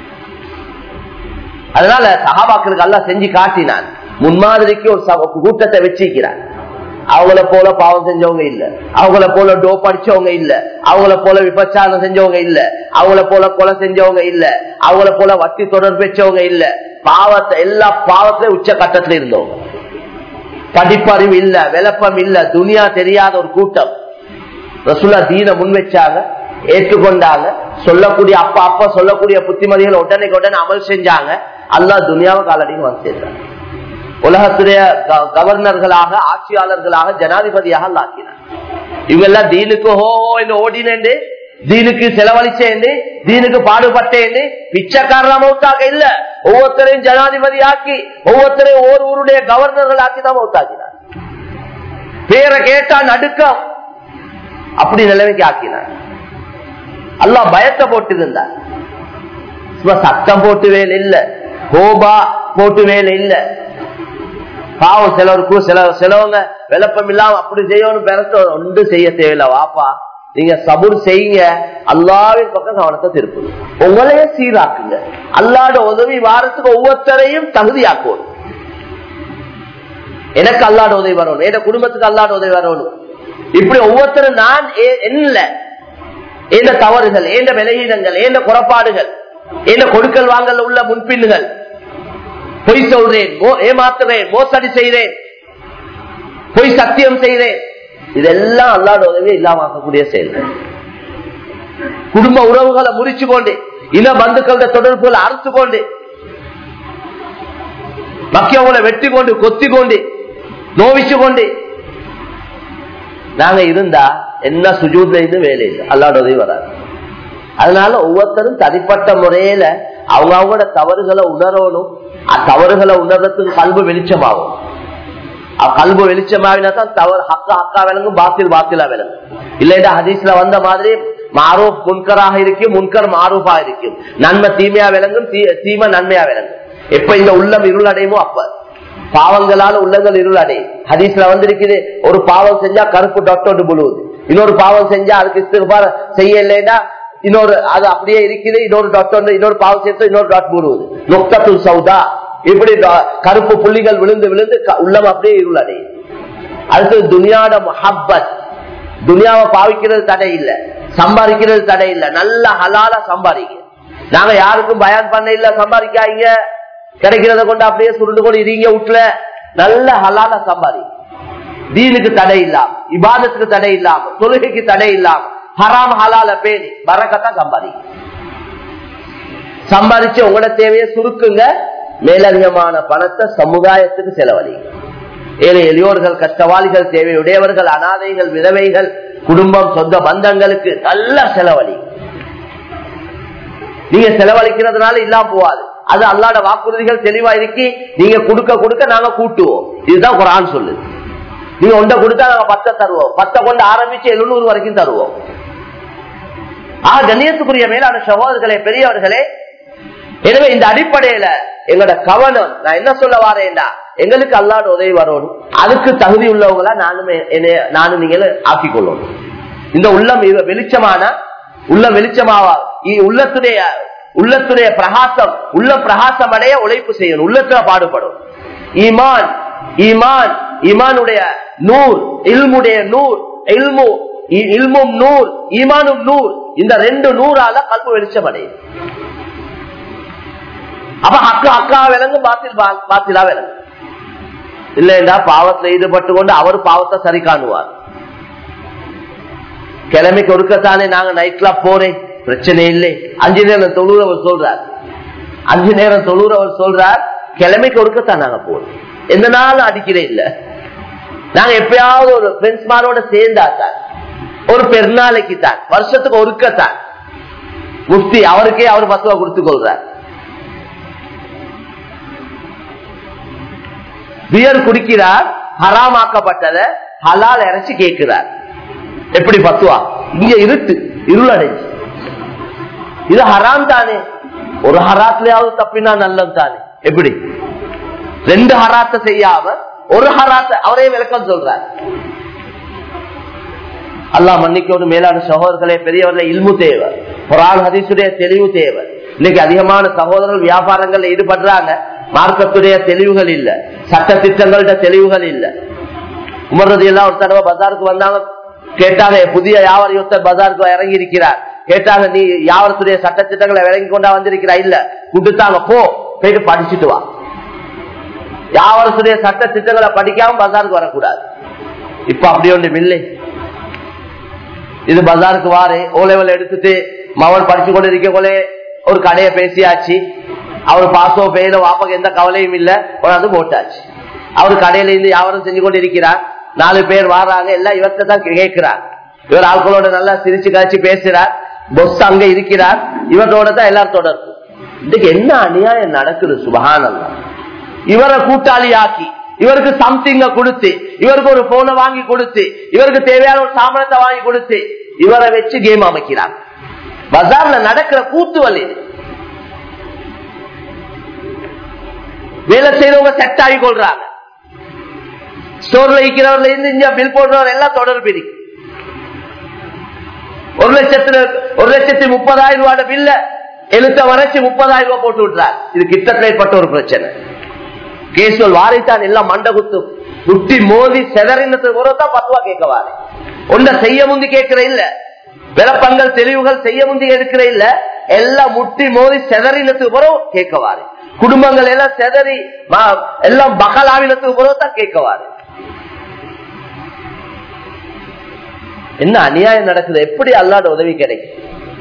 அதனால சகாபாக்களுக்கு அல்லா செஞ்சு காட்டினான் முன்மாதிரிக்கு ஒரு கூட்டத்தை வச்சிருக்கிறான் அவங்கள போல பாவம் செஞ்சவங்க இல்ல அவங்கள போல டோப் அடிச்சவங்க இல்ல அவங்கள போல விபச்சாரம் செஞ்சவங்க இல்ல அவங்கள போல கொலை செஞ்சவங்க இல்ல அவங்கள போல வட்டி தொடர்பு வச்சவங்க இல்ல பாவத்தை எல்லா பாவத்திலும் உச்ச கட்டத்துல இருந்தவங்க படிப்பறிவு இல்ல விளப்பம் இல்ல துனியா தெரியாத ஒரு கூட்டம் ரசுல்லா தீன முன் வச்சாங்க ஏற்றுக்கொண்டாங்க சொல்லக்கூடிய அப்பா அப்பா சொல்லக்கூடிய புத்திமதிகள் உடனே உடனே அமல் செஞ்சாங்க அல்லாஹ் துனியாவை காலடியில் வந்து சேர்ந்தாங்க உலகத்துடைய க- கவர்னர்களாக ஆட்சியாளர்களாக ஜனாதிபதியாக அல்லாஹ் ஆக்கினார் இவங்க எல்லாம் தீனுக்கு ஹோ ஹோ என்று ஓடினேன் தீனுக்கு செலவழிச்சேன் தீனுக்கு பாடுபட்டேன் பிச்சைக்காரனா மௌத்தாக இல்ல ஒவ்வொருத்தரையும் ஜனாதிபதி ஆக்கி ஒவ்வொருத்தரையும் ஒவ்வொரு ஊருடைய கவர்னர்கள் ஆக்கி தான் மௌத்தாக்கினார் பேரை கேட்டா நடுக்கம் அப்படி நிலைமைக்கு ஆக்கினார் அல்லாஹ் பயத்தை போட்டு இருந்தார் சும்மா சத்தம் போட்டு வேலை இல்ல கோபா போட்டு வேலை இல்ல பாவம் சிலருக்கும் சில சிலவங்க விளப்பம் இல்லாம அப்படி செய்யணும் பெறத்த ஒன்று செய்ய தேவையில்ல வாப்பா நீங்க சபுர் செய்யுங்க அல்லாவின் பக்கம் கவனத்தை திருப்புங்க உங்களையே சீராக்குங்க அல்லாட உதவி வாரத்துக்கு ஒவ்வொருத்தரையும் தகுதியாக்குவோம் எனக்கு அல்லாட உதவி வரணும் என் குடும்பத்துக்கு அல்லாட உதவி வரணும் இப்படி ஒவ்வொருத்தரும் நான் ஏ- என்ன எந்த தவறுகள் எந்த விலகீனங்கள் எந்த குறைபாடுகள் எந்த கொடுக்கல் வாங்கல் உள்ள முன்பின்னுகள் பொய் சொல்றேன் மோ- ஏமாத்துறேன் மோசடி செய்றேன் பொய் சத்தியம் செய்றேன் இதெல்லாம் அல்லாத உதவி இல்லாம ஆக்கக்கூடிய செயல்கள் குடும்ப உறவுகளை முறிச்சு கொண்டு இன பந்துக்கள தொடர்புகளை அறுத்து கொண்டு மக்கியவங்களை வெட்டி கொண்டு கொத்தி கொண்டு நோவிச்சு கொண்டு நாங்க இருந்தா என்ன சுஜூத்ல இருந்து வேலை இல்லை அல்லாட உதவி வராது அதனால ஒவ்வொருத்தரும் தனிப்பட்ட முறையில அவங்க அவங்களோட தவறுகளை உணரணும் தவறுகளை உணர்றதுக்கு கல்வி வெளிச்சமாகும் அஹ் கல்வி வெளிச்சமாவினா தான் தவறு ஹக்கா ஹக்கா விளங்கும் பாத்தில் பாத்திலா விளங்கும் இல்லைடா ஹதீஸ்ல வந்த மாதிரி மாரூப் முன்கராக இருக்கும் முன்கர் மாரூஃபா இருக்கும் நன்மை தீமையா விளங்கும் தீ- தீமை நன்மையா விளங்கும் எப்ப இந்த உள்ளம் இருளடையுமோ அப்ப பாவங்களால உள்ளங்கள் இருளடை ஹதீஸ்ல வந்திருக்குது ஒரு பாவம் செஞ்சா கருப்பு டாக்டர் புழுவுது இன்னொரு பாவம் செஞ்சா அதுக்கு இஸ்திக்பார் செய்யலைன்னா இன்னொரு அது அப்படியே இருக்குது இன்னொரு டாக்டர் இன்னொரு பாவம் சேர்த்து இன்னொரு டாட் போடுவது நொக்தத்து சௌதா இப்படி டா- கருப்பு புள்ளிகள் விழுந்து விழுந்து க- உள்ளம் அப்படியே இருளடை அடுத்து துனியாட முஹப்பத் துனியாவை பாவிக்கிறது தடை இல்ல சம்பாதிக்கிறது தடை இல்ல நல்ல ஹலால சம்பாதிக்க நாங்க யாருக்கும் பயான் பண்ண இல்ல சம்பாதிக்காங்க கிடைக்கிறத கொண்டு அப்படியே சுருண்டு கொண்டு இருங்க வீட்டுல நல்ல ஹலால சம்பாதி தீனுக்கு தடை இல்லாம இபாதத்துக்கு தடை இல்லாம தொழுகைக்கு தடை இல்லாம ஹராம் ஹலால பேணி பறக்கத்தான் சம்பாதி சம்பாதிச்சு உங்களோட தேவையை சுருக்குங்க மேலதிகமான பணத்தை சமுதாயத்துக்கு செலவழி ஏழை எளியோர்கள் கஷ்டவாளிகள் தேவையுடையவர்கள் அனாதைகள் விதவைகள் குடும்பம் சொந்த பந்தங்களுக்கு நல்ல செலவழி நீங்க செலவழிக்கிறதுனால இல்லாம போவாது அது அல்லாட வாக்குறுதிகள் தெளிவா இருக்கி நீங்க கொடுக்க கொடுக்க நாங்க கூட்டுவோம் இதுதான் குரான் சொல்லுது நீங்க ஒன்றை கொடுத்தா நாங்க பத்தை தருவோம் பத்தை கொண்டு ஆரம்பிச்சு எழுநூறு வரைக்கும் தருவோம் ஆக கண்ணியத்துக்குரிய மேலான சகோதரர்களே பெரியவர்களே எனவே இந்த அடிப்படையில எங்களோட கவனம் நான் என்ன சொல்ல வரேன்டா எங்களுக்கு அல்லாட உதவி வரணும் அதுக்கு தகுதி உள்ளவங்களா நானும் என்னைய- நானும் நீங்களும் ஆக்கிக் கொள்ளணும் இந்த உள்ளம் இது வெளிச்சமான உள்ள வெளிச்சமாவா இ- உள்ளத்துடைய உள்ளத்துடைய பிரகாசம் உள்ள பிரகாசம் அடைய உழைப்பு செய்யணும் உள்ளத்துல பாடுபடும் ஈமான் ஈமான் ஈமானுடைய நூர் இல்முடைய நூர் இல்மு இ- இல்மும் நூர் ஈமானும் நூர் இந்த ரெண்டு நூறால கல்பு வெளிச்சம் அடையும் அப்ப அக்கா அக்கா விளங்கும் பாத்தில் பா- பாத்திலா விளங்கும் இல்லைண்டா பாவத்துல ஈடுபட்டு கொண்டு அவர் பாவத்தை சரி காணுவார் கிழமைக்கு ஒருக்கத்தானே நாங்க நைட்ல போறேன் பிரச்சனை இல்லை அஞ்சு நேரம் தொழுறவர் சொல்றார் அஞ்சு நேரம் தொழுறவர் சொல்றார் கிழமைக்கு ஒருக்கத்தான் நாங்க போறோம் எந்த நாளும் அடிக்கிறே இல்ல நாங்க எப்பயாவது ஒரு ஃப்ரெண்ட்ஸ்மாரோட சேர்ந்தா தான் ஒரு பெருநாளைக்கு தான் வருஷத்துக்கு ஒருக்கத்தான் முஃப்தி அவருக்கே அவர் பத்துவா கொடுத்துக் கொள்றார் பியர் குடிக்கிறார் ஹராமாக்கப்பட்டத ஹலால் இறைச்சி கேட்கிறார் எப்படி பத்துவா இங்க இருட்டு இருளடைஞ்சு இது ஹராம் தானே ஒரு ஹராத்லயாவது தப்பினா நல்லது தானே எப்படி ரெண்டு ஹராத்தை செய்யாம ஒரு ஹராத்தை அவரே விளக்கம் சொல்றார் அல்லாஹ் மன்னிக்கணும் மேலான சகோதரர்களே பெரியவர்களே இல்மு தேவை குரான் ஹதீசுடைய தெளிவு தேவை இன்னைக்கு அதிகமான சகோதரர்கள் வியாபாரங்கள்ல ஈடுபடுறாங்க மார்க்கத்துடைய தெளிவுகள் இல்ல சட்ட திட்டங்களோட தெளிவுகள் இல்ல உமர்றது எல்லாம் ஒரு தடவை பஜாருக்கு வந்தாங்க கேட்டாங்க புதிய வியாபாரி ஒருத்தர் பஜாருக்கு இறங்கி இருக்கிறார் கேட்டாங்க நீ வியாபாரத்துடைய சட்ட திட்டங்களை விளங்கி கொண்டா வந்திருக்கிறா இல்ல கொடுத்தாங்க போ போயிட்டு படிச்சுட்டு வா யாவரசுடைய சட்ட திட்டங்களை படிக்காம பஜாருக்கு வரக்கூடாது இப்ப அப்படி ஒன்று இல்லை இது பஜாருக்கு வாரு ஓ லெவல் எடுத்துட்டு மவன் படிச்சு கொண்டு இருக்கக்குள்ளே ஒரு கடையை பேசியாச்சு அவர் பாசோ பெயில வாப்பாக்கு எந்த கவலையும் இல்ல கொண்டாந்து போட்டாச்சு அவர் கடையில இருந்து வியாபாரம் செஞ்சு கொண்டு இருக்கிறார் நாலு பேர் வாராங்க எல்லாம் இவர்கிட்ட தான் கேட்கிறார் இவர் ஆட்களோட நல்லா சிரிச்சு காய்ச்சி பேசுறார் பொஸ் அங்க இருக்கிறார் இவரோட தான் எல்லாரும் தொடர்பு இதுக்கு என்ன அநியாயம் நடக்குது சுபகானல்லாம் இவரை கூட்டாளி ஆக்கி இவருக்கு சம்திங்க கொடுத்து இவருக்கு ஒரு போனை வாங்கி கொடுத்து இவருக்கு தேவையான ஒரு சாமனத்தை வாங்கி கொடுத்து இவரை வச்சு கேம் அமைக்கிறாங்க பஜார்ல நடக்கிற கூத்துவல் இது வேலை செய்யறவங்க செட் ஆகி கொள்றாங்க ஸ்டோர்ல இருக்கிறவர்ல இருந்து இங்க பில் போடுறவர் எல்லாம் தொடர்பு இருக்கு ஒரு லட்சத்துல ஒரு லட்சத்தி முப்பதாயிரம் ரூபாய் பில்ல எழுத்த வரைச்சு முப்பதாயிரம் ரூபாய் போட்டு விட்டுறார் இது கிட்டத்தட்ட ஏற்பட்ட ஒரு பிரச்சனை கேசுவல் வாரித்தான் எல்லாம் மண்ட குத்து முட்டி மோதி செதறினத்துக்கு கூட தான் பத்துவா கேட்க வாரு ஒன்றை செய்ய முந்தி கேட்கிற இல்ல விளப்பங்கள் தெளிவுகள் செய்ய முந்தி எடுக்கிற இல்ல எல்லாம் முட்டி மோதி செதறினத்துக்கு பிறகு கேட்கவாரு குடும்பங்கள் எல்லாம் செதறி ம- எல்லாம் பகலாவினத்துக்கு பிறகு தான் கேட்கவாரு என்ன அநியாயம் நடக்குது எப்படி அல்லாட உதவி கிடைக்கும்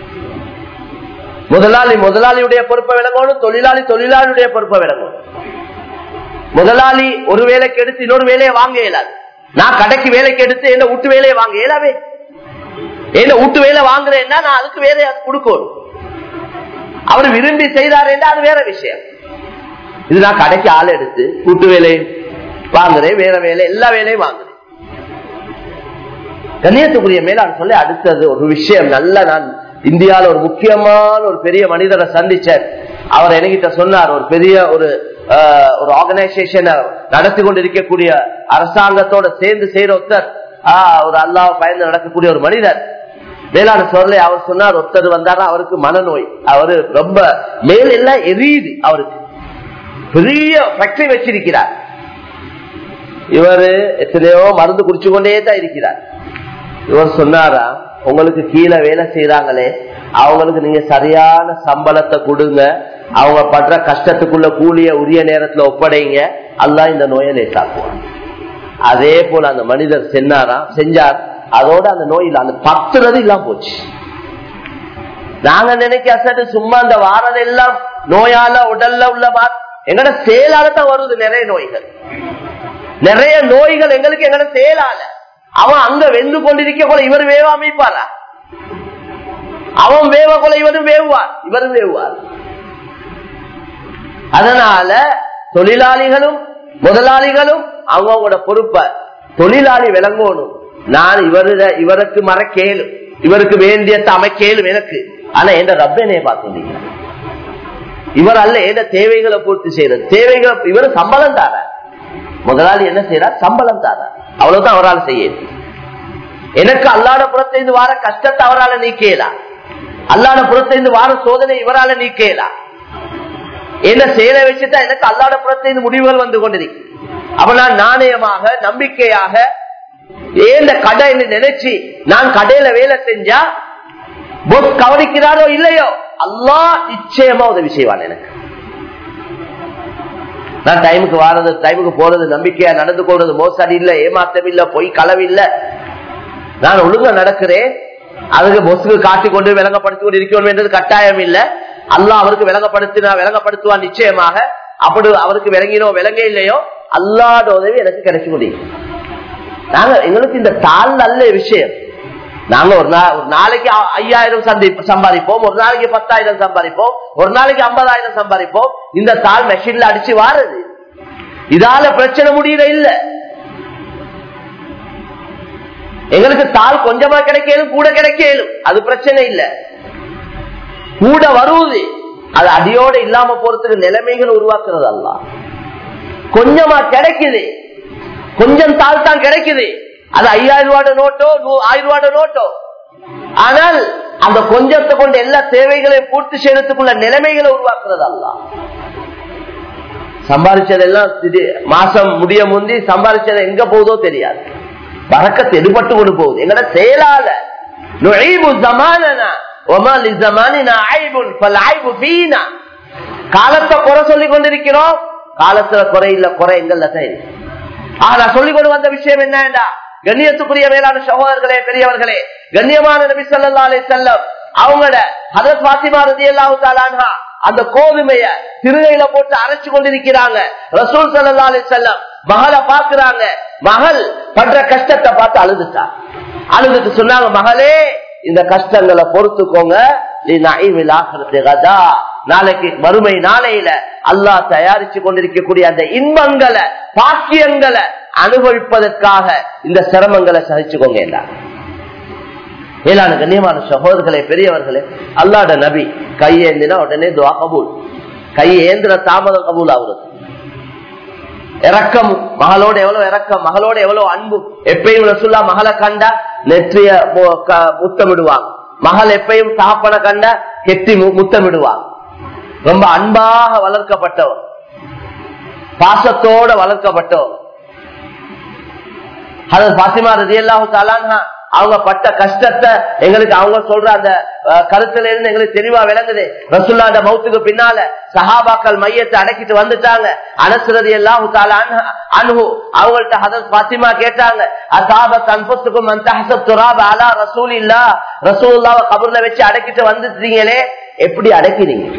முதலாளி முதலாளியுடைய பொறுப்பை விளங்கணும் தொழிலாளி தொழிலாளியுடைய பொறுப்பை விளங்கணும் முதலாளி ஒரு வேலைக்கு எடுத்து இன்னொரு வேலையை வாங்க இயலாது நான் கடைக்கு வேலைக்கு எடுத்து என்ன வீட்டு வேலையை வாங்க இயலாவே என்ன வீட்டு வேலை வாங்குறேன்னா நான் அதுக்கு வேலையை கொடுக்கணும் அவர் விரும்பி செய்தாருன்னா அது வேற விஷயம் இது நான் கடைக்கு ஆள் எடுத்து வீட்டு வேலை வாங்குறேன் வேற வேலை எல்லா வேலையும் வாங்குறேன் கண்ணியத்துக்குரிய மேலாண் சொல்லி அடுத்தது ஒரு விஷயம் நல்ல நான் இந்தியாவில் ஒரு முக்கியமான ஒரு பெரிய மனிதரை சந்திச்சேன் அவர் என்கிட்ட சொன்னார் ஒரு பெரிய ஒரு ஆஹ், ஒரு ஆர்கனைசேஷனை நடத்தி கொண்டிருக்கக்கூடிய அரசாங்கத்தோட சேர்ந்து செய்யற ஒருத்தர் ஆஹ், ஒரு அல்லாஹ் பயந்து நடக்கக்கூடிய ஒரு மனிதர் வேளாண் சொல்ல அவர் சொன்னார் ஒருத்தர் வந்தாரா அவருக்கு மனநோய் அவரு ரொம்ப மேல் எல்லாம் எரியுது அவருக்கு பெரிய ஃபேக்டரி வச்சிருக்கிறார் இவரு எத்தனையோ மருந்து குடிச்சு கொண்டே தான் இருக்கிறார் இவர் சொன்னாரா உங்களுக்கு கீழே வேலை செய்யறாங்களே அவங்களுக்கு நீங்க சரியான சம்பளத்தை கொடுங்க அவங்க படுற கஷ்டத்துக்குள்ள கூலிய உரிய நேரத்துல ஒப்படைங்க அல்லாஹ் இந்த நோயை லேசாக்குவான் அதே போல அந்த மனிதர் சென்னாராம் செஞ்சார் அதோட அந்த நோய் இல்ல அந்த பத்துறது இல்லாம போச்சு நாங்க நினைக்க அசட்டு சும்மா அந்த வாரதெல்லாம் நோயால உடல்ல உள்ள மா- எங்கட செயலால தான் வருது நிறைய நோய்கள் நிறைய நோய்கள் எங்களுக்கு எங்கட செயலால அவன் அங்க வெந்து கொண்டிருக்க கூட இவர் வேவ அமைப்பாரா அவன் வேவ கொலை இவரும் வேவுவார் இவரும் வேவுவார் அதனால தொழிலாளிகளும் முதலாளிகளும் அவங்களோட பொறுப்ப தொழிலாளி விளங்கணும் நான் இவரு இவருக்கு மற கேளும் இவருக்கு வேண்டிய அமைக்கேலும் எனக்கு ஆனா எந்த ரப்பனே பார்த்து இவர் அல்ல எந்த தேவைகளை பூர்த்தி செய்யறது தேவைகளை இவர் சம்பளம் தார முதலாளி என்ன செய்யறார் சம்பளம் தார அவ்வளவுதான் அவரால் செய்ய எனக்கு அல்லாட புறத்திலிருந்து வார கஷ்டத்தை அவரால் நீக்கலாம் அல்லாட புறத்திலிருந்து வார சோதனை இவரால நீக்கலாம் என்ன செயலை வச்சுதான் எனக்கு அல்லாட புறத்திலிருந்து முடிவுகள் வந்து கொண்டிருக்கு அப்ப நான் நாணயமாக நம்பிக்கையாக ஏந்த கடை என்று நினைச்சு நான் கடையில வேலை செஞ்சா பொஸ் கவனிக்கிறாரோ இல்லையோ அல்லாஹ் நிச்சயமா உதவி செய்வான் எனக்கு நான் டைமுக்கு வாரது டைமுக்கு போறது நம்பிக்கையா நடந்து கொள்றது மோசடி இல்ல ஏமாற்றம் இல்ல பொய் களவு இல்ல நான் ஒழுங்கா நடக்கிறேன் அதுக்கு பொசுக்கு காட்டி கொண்டு விளங்கப்படுத்தி கொண்டு இருக்கணும் என்றது கட்டாயம் இல்ல அல்லாஹ் அவருக்கு விளங்கப்படுத்தினா விளங்கப்படுத்துவான் நிச்சயமாக அப்படி அவருக்கு விளங்கினோ விளங்க இல்லையோ அல்லாட உதவி எனக்கு கிடைச்சு முடியும் நாங்க எங்களுக்கு இந்த தாள் நல்ல விஷயம் நாங்க ஒரு நா- ஒரு நாளைக்கு ஐ- ஐயாயிரம் சந்தி சம்பாதிப்போம் ஒரு நாளைக்கு பத்தாயிரம் சம்பாதிப்போம் ஒரு நாளைக்கு ஐம்பதாயிரம் சம்பாதிப்போம் இந்த தாள் மெஷின்ல அடிச்சு வாருது இதால பிரச்சனை முடியற இல்ல எங்களுக்கு தாள் கொஞ்சமா கிடைக்கலும் கூட கிடைக்கலும் அது பிரச்சனை இல்ல கூட வருவது அது அடியோட இல்லாம போறதுக்கு நிலைமைகள் உருவாக்குறது அல்ல கொஞ்சமா கிடைக்குது கொஞ்சம் தாள் தான் கிடைக்குது அது ஐயாயிரம் ரூபாய் நோட்டோ நூ- ஆயிரம் ரூபாய் நோட்டோ ஆனால் அந்த கொஞ்சத்தை கொண்டு எல்லா தேவைகளையும் பூர்த்தி செய்யறதுக்குள்ள நிலைமைகளை உருவாக்குறது அல்ல சம்பாதிச்சதெல்லாம் திடீர் மாசம் முடிய முந்தி சம்பாதிச்சது எங்க போகுதோ தெரியாது பறக்கத்து எடுபட்டு கொண்டு போகுது எங்கட செயலால நுழைவு ஜமானனா ஒமா லிஸமானினா ஐபுன் ஃபல் ஐபு ஃபீனா காலத்தை குறை சொல்லி கொண்டிருக்கிறோம் காலத்துல குறை இல்ல குறை எங்கள்ல தான் இருக்கு ஆக நான் சொல்லிக் கொண்டு வந்த விஷயம் என்னடா கண்ணியத்துக்குரிய மேலான சகோதரர்களே பெரியவர்களே கண்ணியமான நபி ஸல்லல்லாஹு அலைஹி வஸல்லம் அவங்களோட ஹதரத் ஃபாத்திமா ரலியல்லாஹு தஆலா அன்ஹா அந்த கோதுமைய திருகையில போட்டு அரைச்சு கொண்டிருக்கிறாங்க ரசூல் ஸல்லல்லாஹு அலைஹி வஸல்லம் மகளை பாக்குறாங்க மகள் பண்ற கஷ்டத்தை பார்த்து அழுதுட்டா அழுதுட்டு சொன்னாங்க மகளே இந்த கஷ்டங்களை பொறுத்துக்கோங்க நீ நைவில் ஆகிறது கதா நாளைக்கு மறுமை நாளையில அல்லாஹ் தயாரிச்சு கொண்டிருக்கக்கூடிய அந்த இன்பங்களை பாக்கியங்களை அனுபவிப்பதற்காக இந்த சிரமங்களை சகிச்சுக்கோங்க என்றார் மேலான கண்ணியமான சகோதரர்களே பெரியவர்களே அல்லாட நபி கையேந்தினா உடனே துவா கபூல் கை ஏந்திர தாமதம் கபூல் ஆகுறது இறக்கம் மகளோட எவ்வளவு இறக்கம் மகளோட எவ்வளவு அன்பு எப்பயும் ரசுல்லா மகளை கண்டா நெற்றிய மு- க- முத்தமிடுவாங்க மகள் எப்பயும் தகப்பனை கண்டா கெட்டி மு- முத்தமிடுவாங்க ரொம்ப அன்பாக வளர்க்கப்பட்டவர் பாசத்தோட வளர்க்கப்பட்டவர் அது பாத்திமா ரதி அல்லாஹு அவங்க பட்ட கஷ்டத்தை எங்களுக்கு அவங்க சொல்ற அந்த அஹ், கருத்துல இருந்து எங்களுக்கு தெளிவா விளங்குது ரசுல்லாண்ட மௌத்துக்கு பின்னால சஹாபாக்கள் மையத்தை அடக்கிட்டு வந்துட்டாங்க அனசுரதி எல்லாம் அனுகு அவங்கள்ட்ட ஹதரத் பாத்திமா கேட்டாங்க அசாபத் அன்புத்துக்கும் அந்த துராப அலா ரசூல் இல்லா ரசூல்லாவை கபூர்ல வச்சு அடக்கிட்டு வந்துட்டீங்களே எப்படி அடக்கினீங்க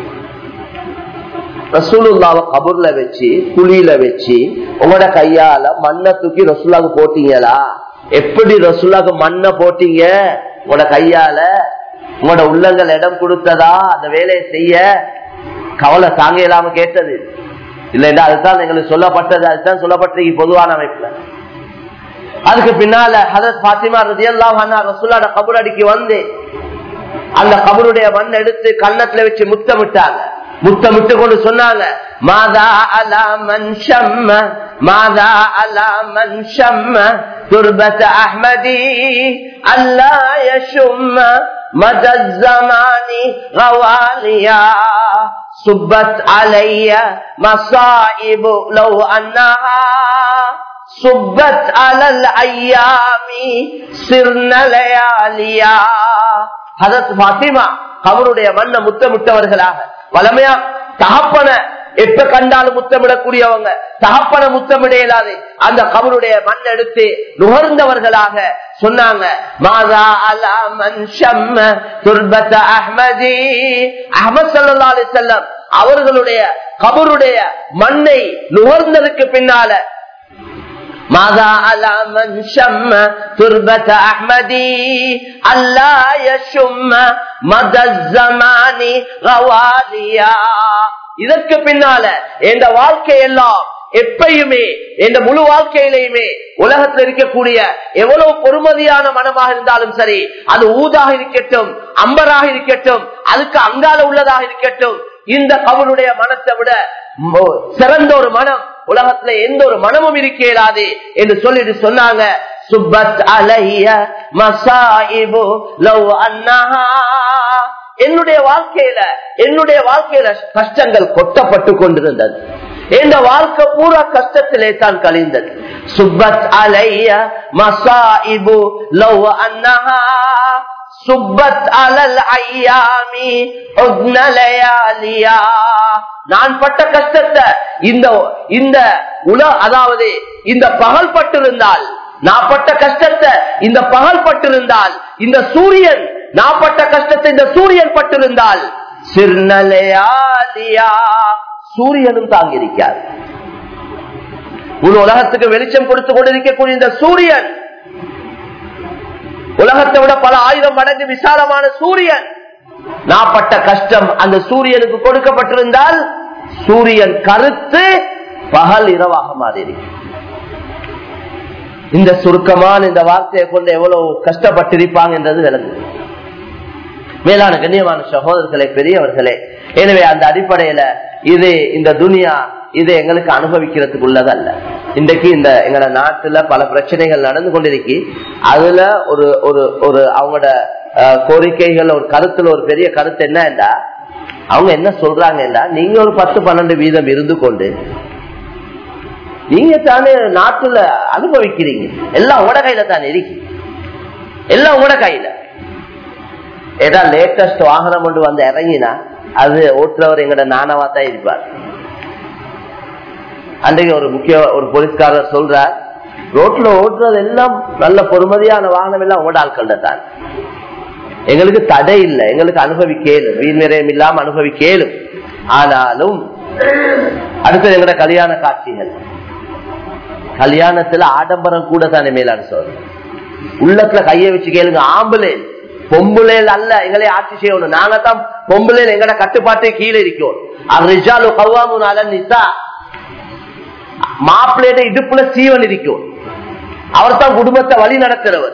ரசூலுல்லாவை கபூர்ல வச்சு குழியில வச்சு உங்களோட கையால மண்ணை தூக்கி ரசூலாவுக்கு போட்டீங்களா எப்படி ரசூலாவுக்கு மண்ணை போட்டீங்க உங்களோட கையால உங்களோட உள்ளங்கள் இடம் கொடுத்ததா அந்த வேலையை செய்ய கவலை தாங்க இல்லாம கேட்டது இல்லைன்னா அதுதான் எங்களுக்கு சொல்லப்பட்டது அதுதான் சொல்லப்பட்டிருக்கு பொதுவான அமைப்புல அதுக்கு பின்னால ஹதரத் பாத்திமா ரதியல்லாஹு அன்ஹா ரசூலோட கபூர் அடிக்கு வந்து அந்த கபருடைய மண் எடுத்து கன்னத்துல வச்சு முத்தமிட்டாங்க முத்தமிட்டு கொண்டு சொன்னாங்க மாதா அலா மன் ஷம்ம மாதா அலா மன் ஷம்ம துர்பத் அஹ்மதி அல்லா யஷும்ம مدى الزمان غواليا صبت علي مصائب لو أنها صبت على الأيام سرنا لياليا ஹதத் பாத்திமா அவருடைய மண்ணை முத்தமிட்டவர்களாக வளமையா தகப்பன எப்ப கண்டாலும் முத்தமிடக்கூடியவங்க தகப்பன முத்தமிட இயலாது அந்த கபருடைய மண் எடுத்து நுகர்ந்தவர்களாக சொன்னாங்க மாதா அலா மன் ஷம்ம துர்பத் அஹ்மதி அஹமது ஸல்லல்லாஹு அலைஹி வஸல்லம் அவர்களுடைய கபருடைய மண்ணை நுகர்ந்ததுக்கு பின்னால ماذا على من شم تربة أحمدي ألا يشم مدى الزمان غواليا இதற்கு பின்னால எந்த வாழ்க்கையெல்லாம் எப்பயுமே எந்த முழு வாழ்க்கையிலையுமே உலகத்தில் இருக்கக்கூடிய எவ்வளவு பொறுமதியான மனமாக இருந்தாலும் சரி அது ஊதாக இருக்கட்டும் அம்பராக இருக்கட்டும் அதுக்கு அங்கால உள்ளதாக இருக்கட்டும் இந்த கவனுடைய மனத்தை விட மோ- சிறந்த ஒரு மனம் உலகத்துல எந்த ஒரு மனமும் இருக்க இயலாது என்று சொல்லிட்டு சொன்னாங்க சுப்பத் அலைய மசாயிபு லவ் அன்னஹா என்னுடைய வாழ்க்கையில என்னுடைய வாழ்க்கையில கஷ்டங்கள் கொட்டப்பட்டு கொண்டிருந்தது இந்த வாழ்க்கை பூரா கஷ்டத்திலே தான் கழிந்தது சுப்பத் அலைய மசாயிபு லவ் அன்னஹா சுப்பத் அலல் ஐயாமி உத்ன லயாலியா. நான் பட்ட கஷ்டத்தை இந்த இந்த உல அதாவது இந்த பகல் பட்டிருந்தால் நான் பட்ட கஷ்டத்தை இந்த பகல் பட்டிருந்தால் இந்த சூரியன் நான் பட்ட கஷ்டத்தை இந்த சூரியன் பட்டிருந்தால் சிறுநலையாலியா சூரியனும் தாங்கியிருக்கார் முழு உலகத்துக்கு வெளிச்சம் கொடுத்து கொண்டிருக்கக்கூடிய இந்த சூரியன் உலகத்தை விட பல ஆயிரம் மடங்கு விசாலமான சூரியன் நான் பட்ட கஷ்டம் அந்த சூரியனுக்கு கொடுக்கப்பட்டிருந்தால் சூரியன் கருத்து பகல் இரவாக மாறி இந்த சுருக்கமான இந்த வார்த்தையை கொண்டு எவ்வளவு கஷ்டப்பட்டிருப்பாங்க என்றது விளங்கு மேலான கண்ணியமான சகோதரர்களே பெரியவர்களே எனவே அந்த அடிப்படையில இது இந்த துனியா இது எங்களுக்கு அனுபவிக்கிறதுக்கு உள்ளதல்ல இன்றைக்கு இந்த எங்களோட நாட்டுல பல பிரச்சனைகள் நடந்து கொண்டிருக்கு அதுல ஒரு ஒரு ஒரு அவங்களோட அஹ், கோரிக்கைகள் ஒரு கருத்துல ஒரு பெரிய கருத்து என்னன்னா அவங்க என்ன சொல்றாங்கன்னா நீங்க ஒரு பத்து பன்னெண்டு வீதம் இருந்து கொண்டு நீங்க தானே நாட்டுல அனுபவிக்கிறீங்க எல்லாம் உட கையில தானே இருக்கு எல்லாம் உட கையில ஏதா லேட்டஸ்ட் வாகனம் கொண்டு வந்து இறங்கினா அது ஓட்டுறவர் எங்கட நானவா தான் இருப்பார் அன்றைக்கு ஒரு முக்கிய ஒரு போலீஸ்காரர் சொல்றார் ரோட்ல ஓட்டுறது எல்லாம் நல்ல பொறுமதியான வாகனம் எல்லாம் உங்களோட ஆட்கள் தான் எங்களுக்கு தடை இல்லை எங்களுக்கு அனுபவிக்கலும் வீண் விரயம் இல்லாம அனுபவிக்கலும் ஆனாலும் அடுத்தது எங்கட கல்யாண காட்சிகள் கல்யாணத்துல ஆடம்பரம் கூட தானே மேலான சொல்ற உள்ளத்துல கைய வச்சு கேளுங்க ஆம்புலேன் பொம்புலேல் அல்ல எங்களை ஆட்சி செய்யணும் நாங்க தான் பொம்புலேல் எங்கட கட்டுப்பாட்டை கீழே இருக்கோம் அரிஜாலு கவ்வாமு நலன் நிசா மாப்பிள்ளையோட இடுப்புல சீவன் இருக்கும் அவர் தான் குடும்பத்தை வழி நடக்கிறவர்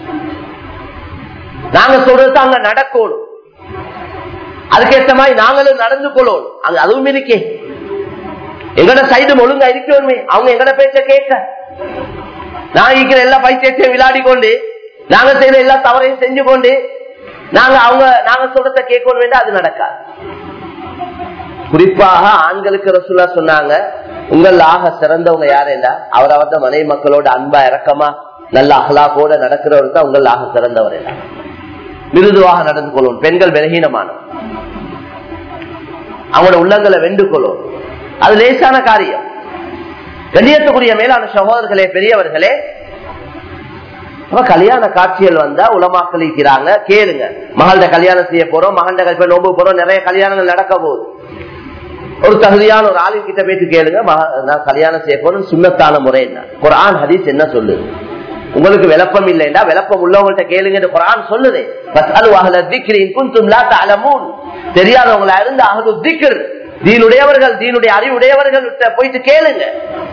நாங்க சொல்றது அங்க நடக்கணும் அதுக்கேற்ற மாதிரி நாங்களும் நடந்து கொள்ளணும் அங்க அதுவும் இருக்கே எங்கட சைடு ஒழுங்கா இருக்கணுமே அவங்க எங்கட பேச்ச கேட்க நான் இருக்கிற எல்லா பைத்தியத்தையும் விளையாடி கொண்டு நாங்க செய்யற எல்லா தவறையும் செஞ்சு கொண்டு நாங்க அவங்க நாங்க சொல்றத கேட்கணும் வேண்டாம் அது நடக்காது குறிப்பாக ஆண்களுக்கு ரசூலா சொன்னாங்க உங்கள் ஆக சிறந்தவங்க யாருண்டா அவர் அவர்த மனைவி மக்களோட அன்பா இறக்கமா நல்ல அகலாக்கோட நடக்கிறவர் தான் உங்கள் ஆக சிறந்தவர் என்ன மிருதுவாக நடந்து கொள்ளும் பெண்கள் விலகீனமான அவங்களோட உள்ளங்களை வென்று கொள்ளும் அது லேசான காரியம் கண்ணியத்துக்குரிய மேலான சகோதரர்களே பெரியவர்களே கல்யாண காட்சிகள் வந்தா உலமாக்கள் இருக்கிறாங்க கேளுங்க மகள்கிட்ட கல்யாணம் செய்ய போறோம் மகன் கல்யாணம் நோம்பு போறோம் நிறைய கல்யாணங்கள் நடக்க போகுது ஒரு தகுதியான ஒரு ஆளின் கிட்ட போயிட்டு கேளுங்க நான் கல்யாணம் செய்ய போறேன் சுண்ணத்தான முறை என்ன குரான் ஹதீஸ் என்ன சொல்லுது உங்களுக்கு விளப்பம் இல்லைண்டா விளப்பம் உள்ளவங்கள்ட்ட கேளுங்க குரான் சொல்லுது தெரியாதவங்களா இருந்து அகது திக்கர் தீனுடையவர்கள் தீனுடைய அறிவுடையவர்கள் போயிட்டு கேளுங்க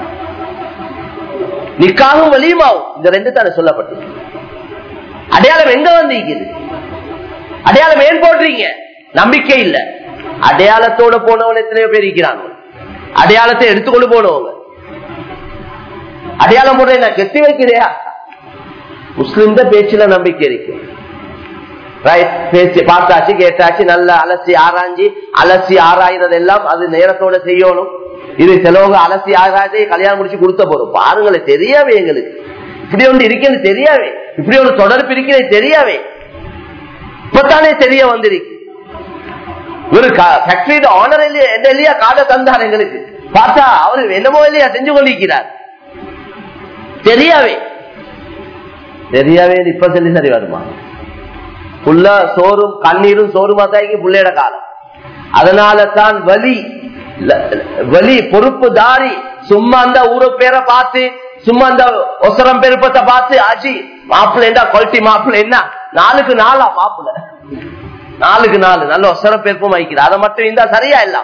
நிக்காகும் வலியுமாவும் இந்த ரெண்டு தானே சொல்லப்பட்டது அடையாளம் எங்க வந்திருக்குது அடையாளம் ஏன் போடுறீங்க நம்பிக்கை இல்ல அடையாளத்தோட போனவங்க எத்தனையோ பேர் இருக்கிறாங்க அடையாளத்தை எடுத்துக்கொண்டு போனவங்க அடையாளம் போடுற நான் கெட்டி வைக்கிறையா முஸ்லிம் பேச்சுல நம்பிக்கை இருக்கு ரைட் பேச்சு பார்த்தாச்சு கேட்டாச்சு நல்ல அலசி ஆராய்ஞ்சி அலசி ஆராய்றது எல்லாம் அது நேரத்தோட செய்யணும் இது சிலவங்க அலசி ஆகாதே கல்யாணம் முடிச்சு கொடுத்த போறோம் பாருங்களேன் தெரியாவே எங்களுக்கு இப்படி ஒன்று இருக்கிறது தெரியாவே இப்படி ஒரு தொடர்பு இருக்கிறது தெரியாவே இப்பத்தானே தெரிய வந்திருக்கு ஒரு ஃபேக்டரியோட ஆனர் என்ன இல்லையா காதை தந்தார் எங்களுக்கு பார்த்தா அவரு என்னமோ இல்லையா செஞ்சு கொண்டிருக்கிறார் தெரியாவே தெரியாவே இப்ப சொல்லி சரி வருமா புள்ள சோறும் கண்ணீரும் சோறுமா தான் புள்ளையோட காலம் அதனால தான் வலி வலி பொறுப்பு தாரி சும்மா அந்த ஊரு பேரை பார்த்து சும்மா அந்த ஒசரம் பெருப்பத்தை பார்த்து ஆச்சு மாப்பிள்ள என்ன குவாலிட்டி மாப்பிள்ள என்ன நாளுக்கு நாளா மாப்பிள்ள நாளுக்கு நாலு நல்ல ஒசர பெருப்பும் வைக்கிறது அதை மட்டும் இருந்தா சரியா இல்ல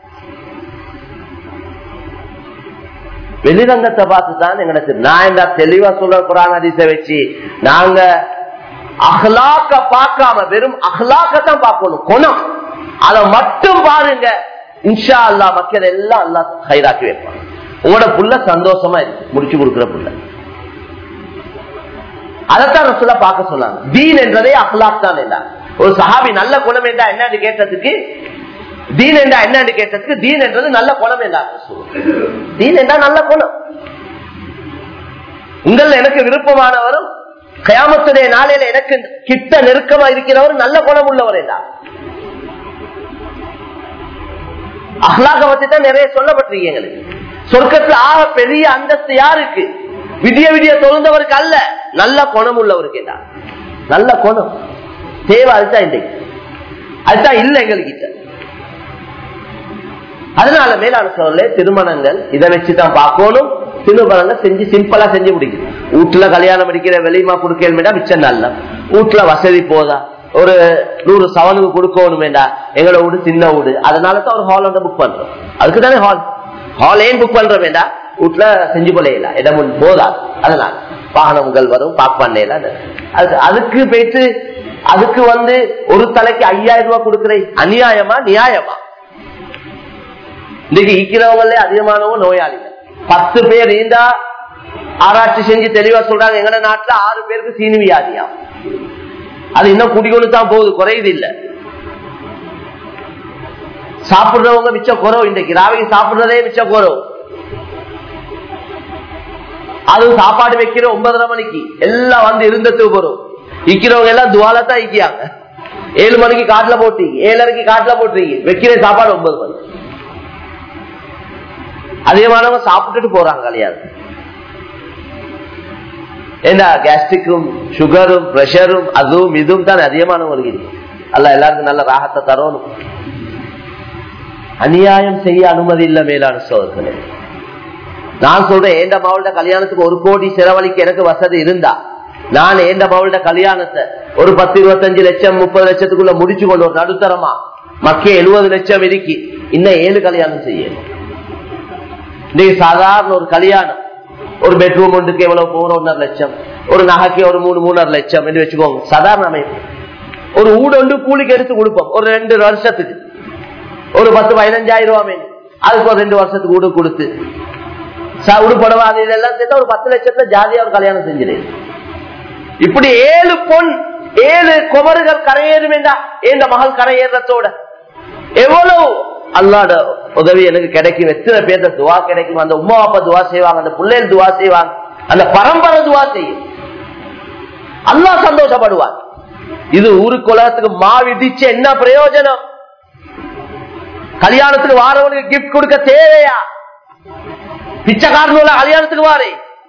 வெளிரங்கத்தை பார்த்து தான் எங்களுக்கு நான் என்ன தெளிவா சொல்ற குரான் அதிசை வச்சு நாங்க அஹ்லாக்க பார்க்காம வெறும் அஹ்லாக்கத்தான் பார்க்கணும் குணம் அதை மட்டும் பாருங்க இன்ஷா அல்லா மக்கள் எல்லாம் அல்லா கைராக்கி வைப்பாங்க உங்களோட புள்ள சந்தோஷமா இருக்கு முடிச்சு கொடுக்குற புள்ள அதைத்தான் ரசூலா பார்க்க சொன்னாங்க தீன் என்றதே அஹ்லாக் தான் என்ன ஒரு சஹாபி நல்ல குணம் என்றா என்னன்னு கேட்டதுக்கு தீன் என்றா என்னன்னு கேட்டதுக்கு தீன் என்றது நல்ல குணம் என்றாங்க தீன் என்றா நல்ல குணம் உங்கள் எனக்கு விருப்பமானவரும் கயாமத்துடைய நாளையில எனக்கு கிட்ட நெருக்கமா இருக்கிறவர் நல்ல குணம் உள்ளவர் என்றா அஹ்லாக பத்தி தான் நிறைய சொல்லப்பட்டிருக்கு எங்களுக்கு சொர்க்கத்துல ஆக பெரிய அந்தஸ்து யாருக்கு விடிய விடிய தொழுந்தவருக்கு அல்ல நல்ல குணம் உள்ளவருக்கு என்ன நல்ல குணம் தேவை அதுதான் இன்றைக்கு அதுதான் இல்லை எங்களுக்கு அதனால மேலான சொல்ல திருமணங்கள் இதை வச்சுதான் பார்க்கணும் திருமணங்கள் செஞ்சு சிம்பிளா செஞ்சு முடிக்கும் வீட்டுல கல்யாணம் அடிக்கிற வெளியுமா கொடுக்கணுமேடா மிச்சம் நல்ல வீட்டுல வசதி போதா ஒரு நூறு சவனுக்கு கொடுக்கணும் வேண்டா எங்களோட வீடு சின்ன வீடு அதனால தான் ஒரு ஹால் வந்து புக் பண்றோம் அதுக்கு தானே ஹால் ஹால் ஏன் புக் பண்றோம் வேண்டா வீட்டுல செஞ்சு கொள்ளையில இடம் போதா அதனால வாகனங்கள் வரும் பாக் பண்ணல அதுக்கு அதுக்கு போயிட்டு அதுக்கு வந்து ஒரு தலைக்கு ஐயாயிரம் ரூபாய் கொடுக்கிறேன் அநியாயமா நியாயமா இன்னைக்கு ஈக்கிறவங்களே அதிகமானவங்க நோயாளிகள் பத்து பேர் இருந்தா ஆராய்ச்சி செஞ்சு தெளிவா சொல்றாங்க எங்கட நாட்டுல ஆறு பேருக்கு சீனி வியாதியா அது இன்னும் குடிக்கொண்டு தான் போகுது குறையுது இல்ல சாப்பிடுறவங்க மிச்சம் குறவு இன்றைக்கு ராவிக்கு சாப்பிடுறதே மிச்சம் குறவு அது சாப்பாடு வைக்கிற ஒன்பதரை மணிக்கு எல்லாம் வந்து இருந்ததுக்கு போறோம் இக்கிறவங்க எல்லாம் துவாலத்தான் இக்கியாங்க ஏழு மணிக்கு காட்டுல போட்டீங்க ஏழரைக்கு காட்டுல போட்டுறீங்க வைக்கிற சாப்பாடு ஒன்பது மணி அதிகமானவங்க சாப்பிட்டுட்டு போறாங்க கல்யாணம் ஏன்னா கேஸ்ட்ரிக்கும் சுகரும் பிரஷரும் அதுவும் இதுவும் தான் அதிகமானவங்களுக்கு இருக்கு அல்ல எல்லாருக்கும் நல்ல ராகத்தை தரணும் அநியாயம் செய்ய அனுமதி இல்ல மேலான சோதர்களே நான் சொல்றேன் ஏண்ட மாவட்ட கல்யாணத்துக்கு ஒரு கோடி செலவழிக்க எனக்கு வசதி இருந்தா நான் ஏண்ட மாவட்ட கல்யாணத்தை ஒரு பத்து இருபத்தஞ்சு லட்சம் முப்பது லட்சத்துக்குள்ள முடிச்சு கொண்டு ஒரு நடுத்தரமா மக்கிய எழுபது லட்சம் இருக்கு இன்னும் ஏழு கல்யாணம் செய்யணும் இன்னைக்கு சாதாரண ஒரு கல்யாணம் ஒரு பெட்ரூம் ஒன்றுக்கு எவ்வளவு போற ஒன்றரை லட்சம் ஒரு நகைக்கு ஒரு மூணு மூணரை லட்சம் என்று வச்சுக்கோங்க சாதாரண அமைப்பு ஒரு ஊடு ஒன்று கூலிக்கு எடுத்து கொடுப்போம் ஒரு ரெண்டு வருஷத்துக்கு ஒரு பத்து பதினஞ்சாயிரம் ரூபாய் அதுக்கு ஒரு ரெண்டு வருஷத்துக்கு ஊடு கொடுத்து உடுப்படவா அது இதெல்லாம் சேர்த்தா ஒரு பத்து லட்சத்துல ஜாலியா ஒரு கல்யாணம் செஞ்சிரு இப்படி ஏழு பொன் ஏழு குமருகள் கரையேறும் என்றா இந்த மகள் கரையேறத்தோட எவ்வளவு அல்லாட உதவி எனக்கு கிடைக்கும் எத்தனை பேர்த்த துவா கிடைக்கும் அந்த உமா அப்பா துவா செய்வாங்க அந்த பிள்ளைகள் துவா செய்வாங்க அந்த பரம்பரை துவா செய்யும் அல்லா சந்தோஷப்படுவார் இது ஊருக்கு உலகத்துக்கு மா விதிச்சு என்ன பிரயோஜனம் கல்யாணத்துக்கு வாரவனுக்கு கிஃப்ட் கொடுக்க தேவையா பிச்சைக்காரன் கல்யாணத்துக்கு வாரே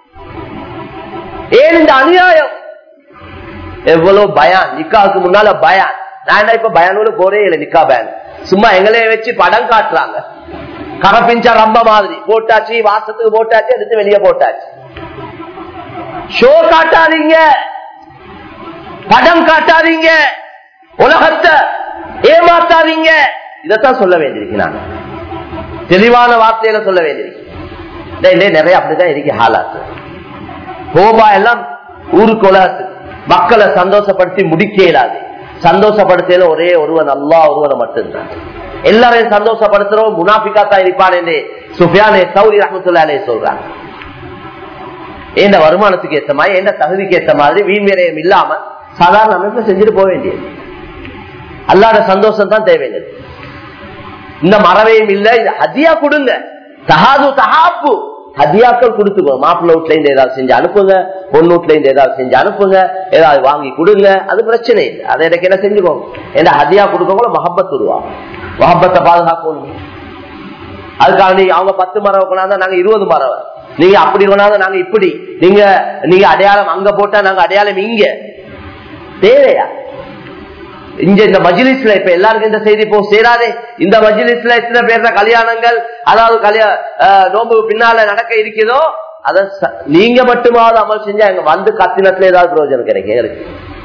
ஏன் இந்த அநியாயம் எவ்வளவு பயான் நிக்காவுக்கு முன்னால பயான் நான் இப்ப பயானோட போறே இல்லை நிக்கா பேன் சும்மா எங்களைய வச்சு படம் காட்டுறாங்க கரப்பிஞ்சா ரம்ப மாதிரி போட்டாச்சு வாசத்துக்கு போட்டாச்சு எடுத்து வெளியே போட்டாச்சு ஷோ காட்டாதீங்க படம் காட்டாதீங்க உலகத்தை ஏமாத்தாதீங்க இதைத்தான் சொல்ல வேண்டியிருக்கு நான் தெளிவான வார்த்தையில சொல்ல வேண்டியிருக்கு நிறைய அப்படிதான் இருக்கு ஹாலாத்து கோபா எல்லாம் ஊருக்கு உலகத்துக்கு மக்களை சந்தோஷப்படுத்தி முடிக்க இயலாது சந்தோஷப்படுத்தல ஒரே ஒருவன் அல்லா ஒருவனை மட்டும்தான் எல்லாரையும் சந்தோஷப்படுத்துறோம் முனாபிக்கா தான் இருப்பான் என்று சுஃபியானே சௌரி ரஹமத்துல்லாலே சொல்றாங்க எந்த வருமானத்துக்கு ஏற்ற மாதிரி எந்த தகுதிக்கு ஏற்ற மாதிரி வீண் விரயம் இல்லாம சாதாரண அமைப்புல செஞ்சுட்டு போக வேண்டியது அல்லாத சந்தோஷம் தான் தேவையில்லை இந்த மறவையும் இல்ல இது ஹதியா கொடுங்க தகாது தகாப்பு ஹதியாக்கள் கொடுத்துக்கோ மாப்பிள்ள வீட்டுல இருந்து ஏதாவது செஞ்சு அனுப்புங்க பொண்ணு வீட்டுல இருந்து ஏதாவது செஞ்சு அனுப்புங்க ஏதாவது வாங்கி கொடுங்க அது பிரச்சனை இல்லை அதை எனக்கு என்ன செஞ்சுக்கோங்க ஏன்னா ஹதியா கொடுக்கவங்கள மஹப்பத் உருவாங்க மஹப்பத்தை பாதுகாக்கணும் அதுக்காக நீங்க அவங்க பத்து மரம் கொண்டாந்தா நாங்க இருபது மரம் நீங்க அப்படி கொண்டாந்தா நாங்க இப்படி நீங்க நீங்க அடையாளம் அங்க போட்டா நாங்க அடையாளம் இங்க தேவையா இங்க இந்த மஜிலிஸ்ல இப்ப எல்லாருக்கும் இந்த செய்தி போ சேராதே இந்த மஜிலிஸ்ல எத்தனை பேர்ல கல்யாணங்கள் அதாவது கல்யாண நோம்பு பின்னால நடக்க இருக்குதோ அத நீங்க மட்டுமாவது அமல் செஞ்சா எங்க வந்து கத்தினத்துல ஏதாவது பிரயோஜனம் கிடைக்கும் இருக்கு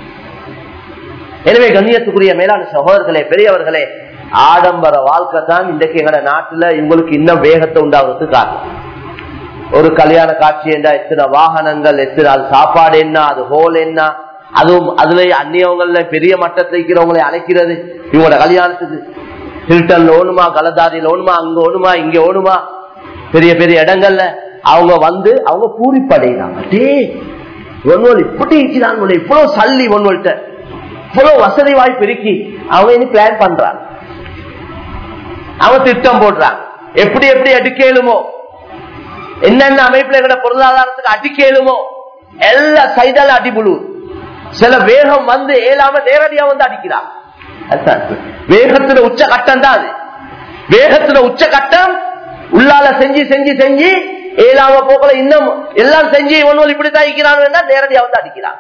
எனவே கண்ணியத்துக்குரிய மேலான சகோதரர்களே பெரியவர்களே ஆடம்பர வாழ்க்கை தான் இன்றைக்கு எங்களோட நாட்டுல இவங்களுக்கு இன்னும் வேகத்தை உண்டாகிறதுக்கு காரணம் ஒரு கல்யாண காட்சி என்றா எத்தனை வாகனங்கள் எத்தனை அது சாப்பாடு என்ன அது ஹோல் என்ன அதுவும் அதுல அந்நியவங்கள பெரிய மட்டத்தில் இருக்கிறவங்களை அழைக்கிறது இவங்களோட கல்யாணத்துக்கு ஹில்டன் ஓணுமா கலதாரியில் ஓணுமா அங்க ஓணுமா இங்க ஓணுமா பெரிய பெரிய இடங்கள்ல அவங்க வந்து அவங்க பூரிப்படைகிறாங்க டே ஒன்னோல் இப்படி இருக்கிறாங்க இவ்வளவு சல்லி ஒன்னோல்கிட்ட இவ்வளவு வசதி வாய்ப்பு இருக்கி அவங்க இனி பிளான் பண்றாங்க அவங்க திட்டம் போடுறாங்க எப்படி எப்படி அடிக்கலுமோ என்னென்ன அமைப்புல எங்கட பொருளாதாரத்துக்கு அடிக்கலுமோ எல்லா சைடால அடிபுழு சில வேகம் வந்து ஏழாம நேரடியா வந்து அடிக்கிறான் வேகத்துல உச்ச கட்டம் தான் அது வேகத்துல உச்ச கட்டம் உள்ளால செஞ்சு செஞ்சு செஞ்சு ஏழாம போக்கல இன்னும் எல்லாம் செஞ்சு ஒன்னு இப்படித்தான் இருக்கிறான் நேரடியா வந்து அடிக்கிறான்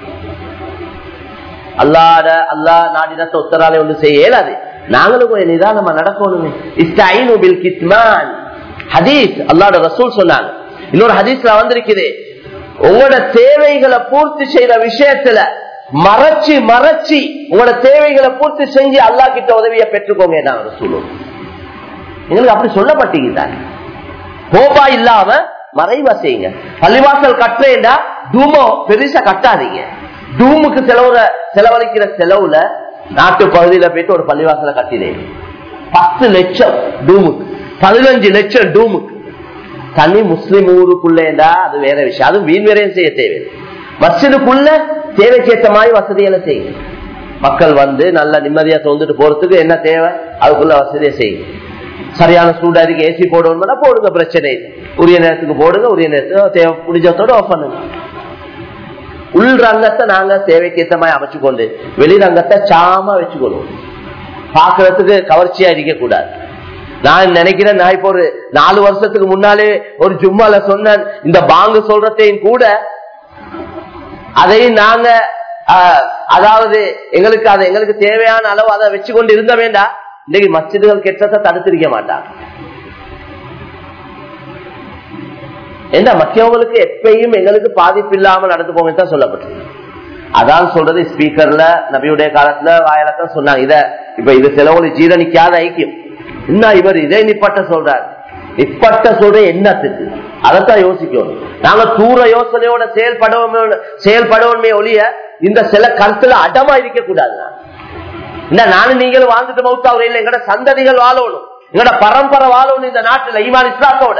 அல்லாத அல்லா நாடினத்தை உத்தராலே ஒன்று செய்ய இயலாது நாங்களும் கொஞ்சம் நிதானமா நடக்கணுமே இஸ்டைனு பில் கித்மான் ஹதீஸ் அல்லாட ரசூல் சொன்னாங்க இன்னொரு ஹதீஸ்ல வந்திருக்குது உங்களோட தேவைகளை பூர்த்தி செய்யற விஷயத்துல மறைச்சு மறைச்சு உங்களோட தேவைகளை பூர்த்தி செஞ்சு அல்லா கிட்ட உதவியை பெற்றுக்கோங்க நாங்க சொல்லுவோம் எங்களுக்கு அப்படி சொல்லப்பட்டீங்க கோபா இல்லாம மறைவா செய்யுங்க பள்ளிவாசல் கட்டுறேன்டா தூமோ பெருசா கட்டாதீங்க டூமுக்கு செலவுல செலவழிக்கிற செலவுல நாட்டு பகுதியில போயிட்டு ஒரு பள்ளிவாசல கட்டினேன் பத்து லட்சம் டூமுக்கு பதினஞ்சு லட்சம் டூமுக்கு தனி முஸ்லிம் ஊருக்குள்ளேண்டா அது வேற விஷயம் அது வீண் விரையும் செய்ய தேவை மஸ்ஜிதுக்குள்ள தேவைக்கேற்ற மாதிரி வசதிகளை செய்யும் மக்கள் வந்து நல்ல நிம்மதியா தோந்துட்டு போறதுக்கு என்ன தேவை அதுக்குள்ள வசதியை செய்யும் சரியான சூடா இருக்கு ஏசி போடணும்னா போடுங்க பிரச்சனை இல்லை உரிய நேரத்துக்கு போடுங்க உரிய நேரத்துக்கு தேவை முடிஞ்சதோட ஆஃப் பண்ணுங்க உள் ரங்கத்தை நாங்க தேவைக்கு ஏற்ற மாதிரி அமைச்சுக்கொண்டு வெளி ரங்கத்தை சாம வச்சுக்கொள்வோம் பாக்குறதுக்கு கவர்ச்சியா இருக்க கூடாது நான் நினைக்கிறேன் நான் இப்போ ஒரு நாலு வருஷத்துக்கு முன்னாலே ஒரு ஜும்மால சொன்னேன் இந்த பாங்கு சொல்றதையும் கூட அதையும் நாங்க ஆஹ், அதாவது எங்களுக்கு அது எங்களுக்கு தேவையான அளவு அதை வச்சு கொண்டு இருந்த வேண்டாம் இன்னைக்கு மச்சிதுகள் கெட்டத்தை தடுத்திருக்க மாட்டாங்க என்ன மற்றவங்களுக்கு எப்பயும் எங்களுக்கு பாதிப்பு இல்லாம நடந்து போங்க தான் சொல்லப்பட்டிருக்கு அதான் சொல்றது ஸ்பீக்கர்ல நபியுடைய காலத்துல வாயிலத்தான் சொன்னாங்க இத இப்ப இது சிலவங்களுக்கு ஜீரணிக்காத ஐக்கியம் என்ன இவர் இதே நிப்பட்ட சொல்றாரு நிப்பட்ட சொல்ற என்னத்துக்கு அதைத்தான் யோசிக்கணும் நாங்க தூர யோசனையோட செயல்படுவோம் செயல்படுவோமே ஒழிய இந்த சில கருத்துல அடமா இருக்க கூடாது இந்த நானும் நீங்களும் வாழ்ந்துட்டு மவுத்தாவும் இல்லை எங்கட சந்ததிகள் வாழணும் எங்கட பரம்பரை வாழணும் இந்த நாட்டுல ஈமான் இஸ்லாத்தோட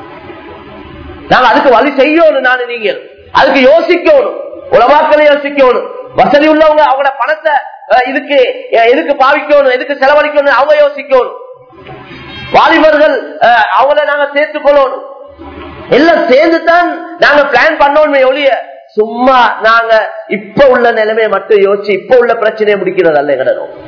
நாங்க அதுக்கு வழி செய்யணும் நானு நீங்கள் அதுக்கு யோசிக்கணும் உலமாக்களை யோசிக்கணும் வசதி உள்ளவங்க அவங்களோட பணத்தை அஹ், இதுக்கு அஹ், எதுக்கு பாவிக்கணும் எதுக்கு செலவழிக்கணும் அவங்க யோசிக்கணும் வாலிபர்கள் அஹ், அவங்கள நாங்க சேர்த்துக் கொள்ளணும் எல்லாம் சேர்ந்து தான் நாங்க பிளான் பண்ணோமே ஒழிய சும்மா நாங்க இப்ப உள்ள நிலைமையை மட்டும் யோசிச்சு இப்ப உள்ள பிரச்சனையை முடிக்கிறது அல்ல எங்கட நோக்கம்.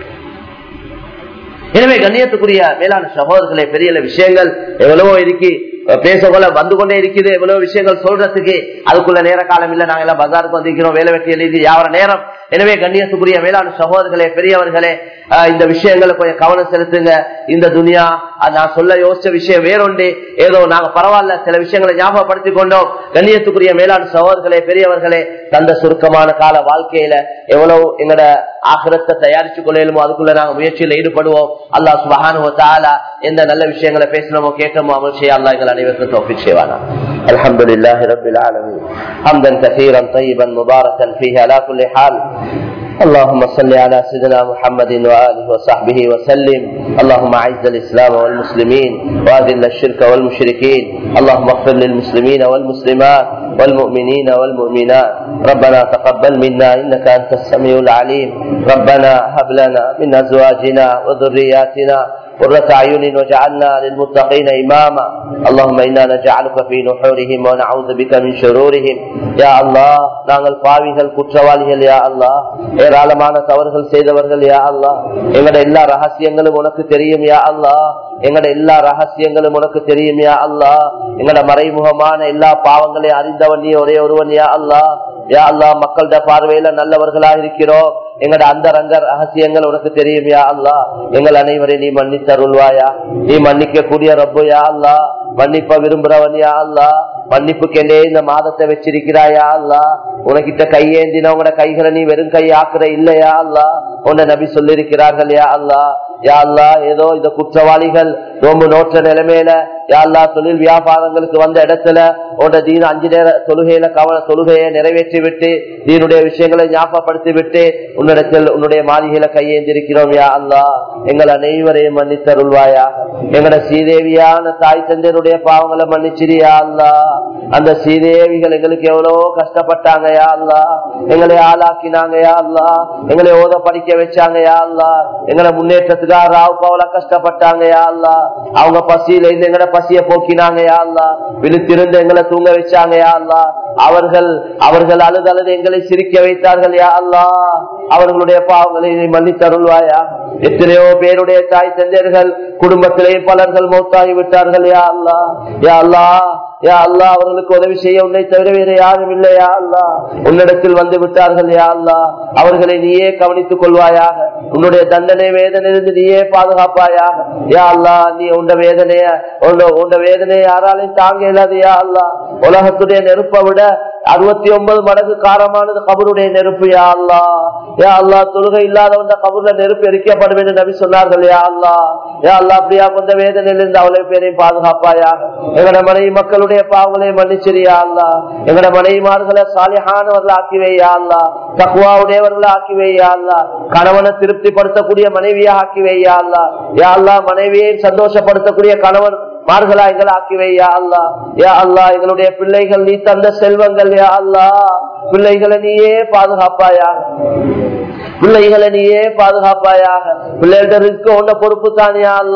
எனவே கண்ணியத்துக்குரிய மேலான சகோதரர்களே பெரிய விஷயங்கள் எவ்வளவோ இருக்கு பேசக்கொள்ள வந்து கொண்டே இருக்குது எவ்வளவு விஷயங்கள் சொல்றதுக்கு அதுக்குள்ள நேர காலம் இல்ல நாங்க எல்லாம் பஜாருக்கு வந்திருக்கிறோம் வேலை வெட்டி எழுதி யாவர நேரம் எனவே கண்ணியத்துக்குரிய மேலான சகோதரர்களே பெரியவர்களே ஆஹ் இந்த விஷயங்களை கொஞ்சம் கவனம் செலுத்துங்க இந்த துனியா ஆஹ் நான் சொல்ல யோசிச்ச விஷயம் வேறொண்டு ஏதோ நாங்க பரவாயில்ல சில விஷயங்களை ஞாபகப்படுத்திக் கொண்டோம் கண்ணியத்துக்குரிய மேலான சகோதரர்களே பெரியவர்களே தந்த சுருக்கமான கால வாழ்க்கையில எவ்வளவு எங்கட ஆகிரத்தை தயாரிச்சு கொள்ளலுமோ அதுக்குள்ள நாங்க முயற்சியில ஈடுபடுவோம் அல்லாஹ் சுபஹானு தாலா எந்த நல்ல விஷயங்களை பேசணுமோ கேட்டோமோ அமல் செய்ய அல்லாஹ் எங்கள் அனைவருக்கும் தௌஃபீக் செய்வானா الحمد لله رب العالمين حمدا كثيرا طيبا مباركا فيه على كل حال اللهم صل على سيدنا محمد وآله وصحبه وسلم اللهم أعز الإسلام والمسلمين وأذل الشرك والمشركين اللهم اغفر للمسلمين والمسلمات والمؤمنين والمؤمنات ربنا تقبل منا إنك أنت السميع العليم ربنا هب لنا من أزواجنا وذرياتنا قرة أعين وجعلنا للمتقين إماما اللهم إنا نجعلك في نحورهم ونعوذ بك من شرورهم يا الله நாங்கள் பாவிகள் குற்றவாளிகள் யா அல்லாஹ் ஏராளமான தவறுகள் செய்தவர்கள் யா அல்லாஹ் எங்கட எல்லா ரகசியங்களும் உனக்கு தெரியும் யா அல்லாஹ் எங்கட எல்லா ரகசியங்களும் உனக்கு தெரியும் யா அல்லாஹ் எங்கட மறைமுகமான எல்லா பாவங்களையும் அறிந்தவன் நீ ஒரே ஒருவன் யா அல்லாஹ் யா அல்லாஹ் மக்கள்கிட்ட பார்வையில நல்லவர்களாக இருக்கிறோம் எங்கட அந்த ரங்க ரகசியங்கள் உனக்கு தெரியும் யா அல்லா எங்கள் அனைவரை நீ மன்னித்தருள்வாயா நீ மன்னிக்க கூடிய ரப்பு யா அல்லா மன்னிப்ப விரும்புறவன் யா அல்லா மன்னிப்புக்கெண்டே இந்த மாதத்தை வச்சிருக்கிறாயா அல்லா உனக்கிட்ட கையேந்தினவங்களோட கைகளை நீ வெறும் கை ஆக்குற இல்லையா அல்லா உன்னை நபி சொல்லிருக்கிறார்கள் யா அல்லா யா அல்லா ஏதோ இந்த குற்றவாளிகள் நோம்பு நோற்ற நிலைமையில யா அல்லா தொழில் வியாபாரங்களுக்கு வந்த இடத்துல உன்னோட தீன அஞ்சு நேர தொழுகையில கவன தொழுகையை நிறைவேற்றி விட்டு தீனுடைய விஷயங்களை ஞாபகப்படுத்தி விட்டு உன்னிடத்தில் உன்னுடைய மாளிகையில கையேந்திருக்கிறோம் யா அல்லா எங்கள் அனைவரையும் மன்னித்தருள்வாயா எங்கட ஸ்ரீதேவியான தாய் தந்தையருடைய பாவங்களை மன்னிச்சிரியா அல்லா அந்த ஸ்ரீதேவிகள் எங்களுக்கு எவ்வளவோ கஷ்டப்பட்டாங்க யா அல்லா எங்களை ஆளாக்கினாங்க யா அல்லா எங்களை ஓத படிக்க வச்சாங்க யா அல்லா எங்களை முன்னேற்றத்துக்காக ராவ் பவல கஷ்டப்பட்டாங்க யா அல்லா அவங்க பசியில இருந்து எங்கட பசிய போக்கினாங்க யா அல்லா விழுத்திருந்து எங்களை தூங்க வச்சாங்க யா அல்லா அவர்கள் அவர்கள் அழுது அழுது எங்களை சிரிக்க வைத்தார்கள் யா அல்லா அவர்களுடைய பாவங்களை நீ மன்னித்தருள்வாயா எத்தனையோ பேருடைய தாய் தந்தையர்கள் குடும்பத்திலே பலர்கள் மௌத்தாகி விட்டார்கள் யா அல்லா யா அல்லா யா அல்லா அவர்களுக்கு உதவி செய்ய உன்னை தவிர வேறு யாரும் இல்லையா அல்லா உன்னிடத்தில் வந்து விட்டார்கள் யா அல்லா அவர்களை நீயே கவனித்துக் கொள்வாயாக உன்னுடைய தண்டனை வேதனையிலிருந்து நீயே பாதுகாப்பாயாக யா அல்லா நீ உண்ட வேதனைய உண்ட வேதனையை யாராலையும் தாங்க இல்லாது யா அல்லா உலகத்துடைய நெருப்பை விட அறுபத்தி ஒன்பது மடங்கு காரமானது கபருடைய நெருப்பு யா அல்லா யா அல்லா தொழுகை இல்லாதவன் கபூர்ல நெருப்பு எரிக்கப்படும் என்று நபி சொன்னார்கள் யா அல்லா யா அல்லா அப்படியா கொண்ட வேதனையிலிருந்து அவ்வளவு பேரையும் பாதுகாப்பாயாக எங்கட மனைவி மக்களுடைய பாவங்களை மன்னிச்சிரியா அல்லா எங்கட மனைவிமார்களை சாலிஹானவர்கள் ஆக்கிவையா அல்லா தக்குவாவுடையவர்களை ஆக்கிவையா அல்லா கணவனை திருப்திப்படுத்தக்கூடிய மனைவியா ஆக்கிவையா அல்லா யா அல்லா மனைவியை சந்தோஷப்படுத்தக்கூடிய கணவன் மார்களா எங்களை ஆக்கிவை யா அல்லா யா அல்லா எங்களுடைய பிள்ளைகள் நீ தந்த செல்வங்கள் யா அல்லா பிள்ளைகளை நீயே பாதுகாப்பாயாக பிள்ளைகளை நீயே பாதுகாப்பாயாக பிள்ளைகிட்ட இருக்க உன்ன பொறுப்பு தானியா அல்லா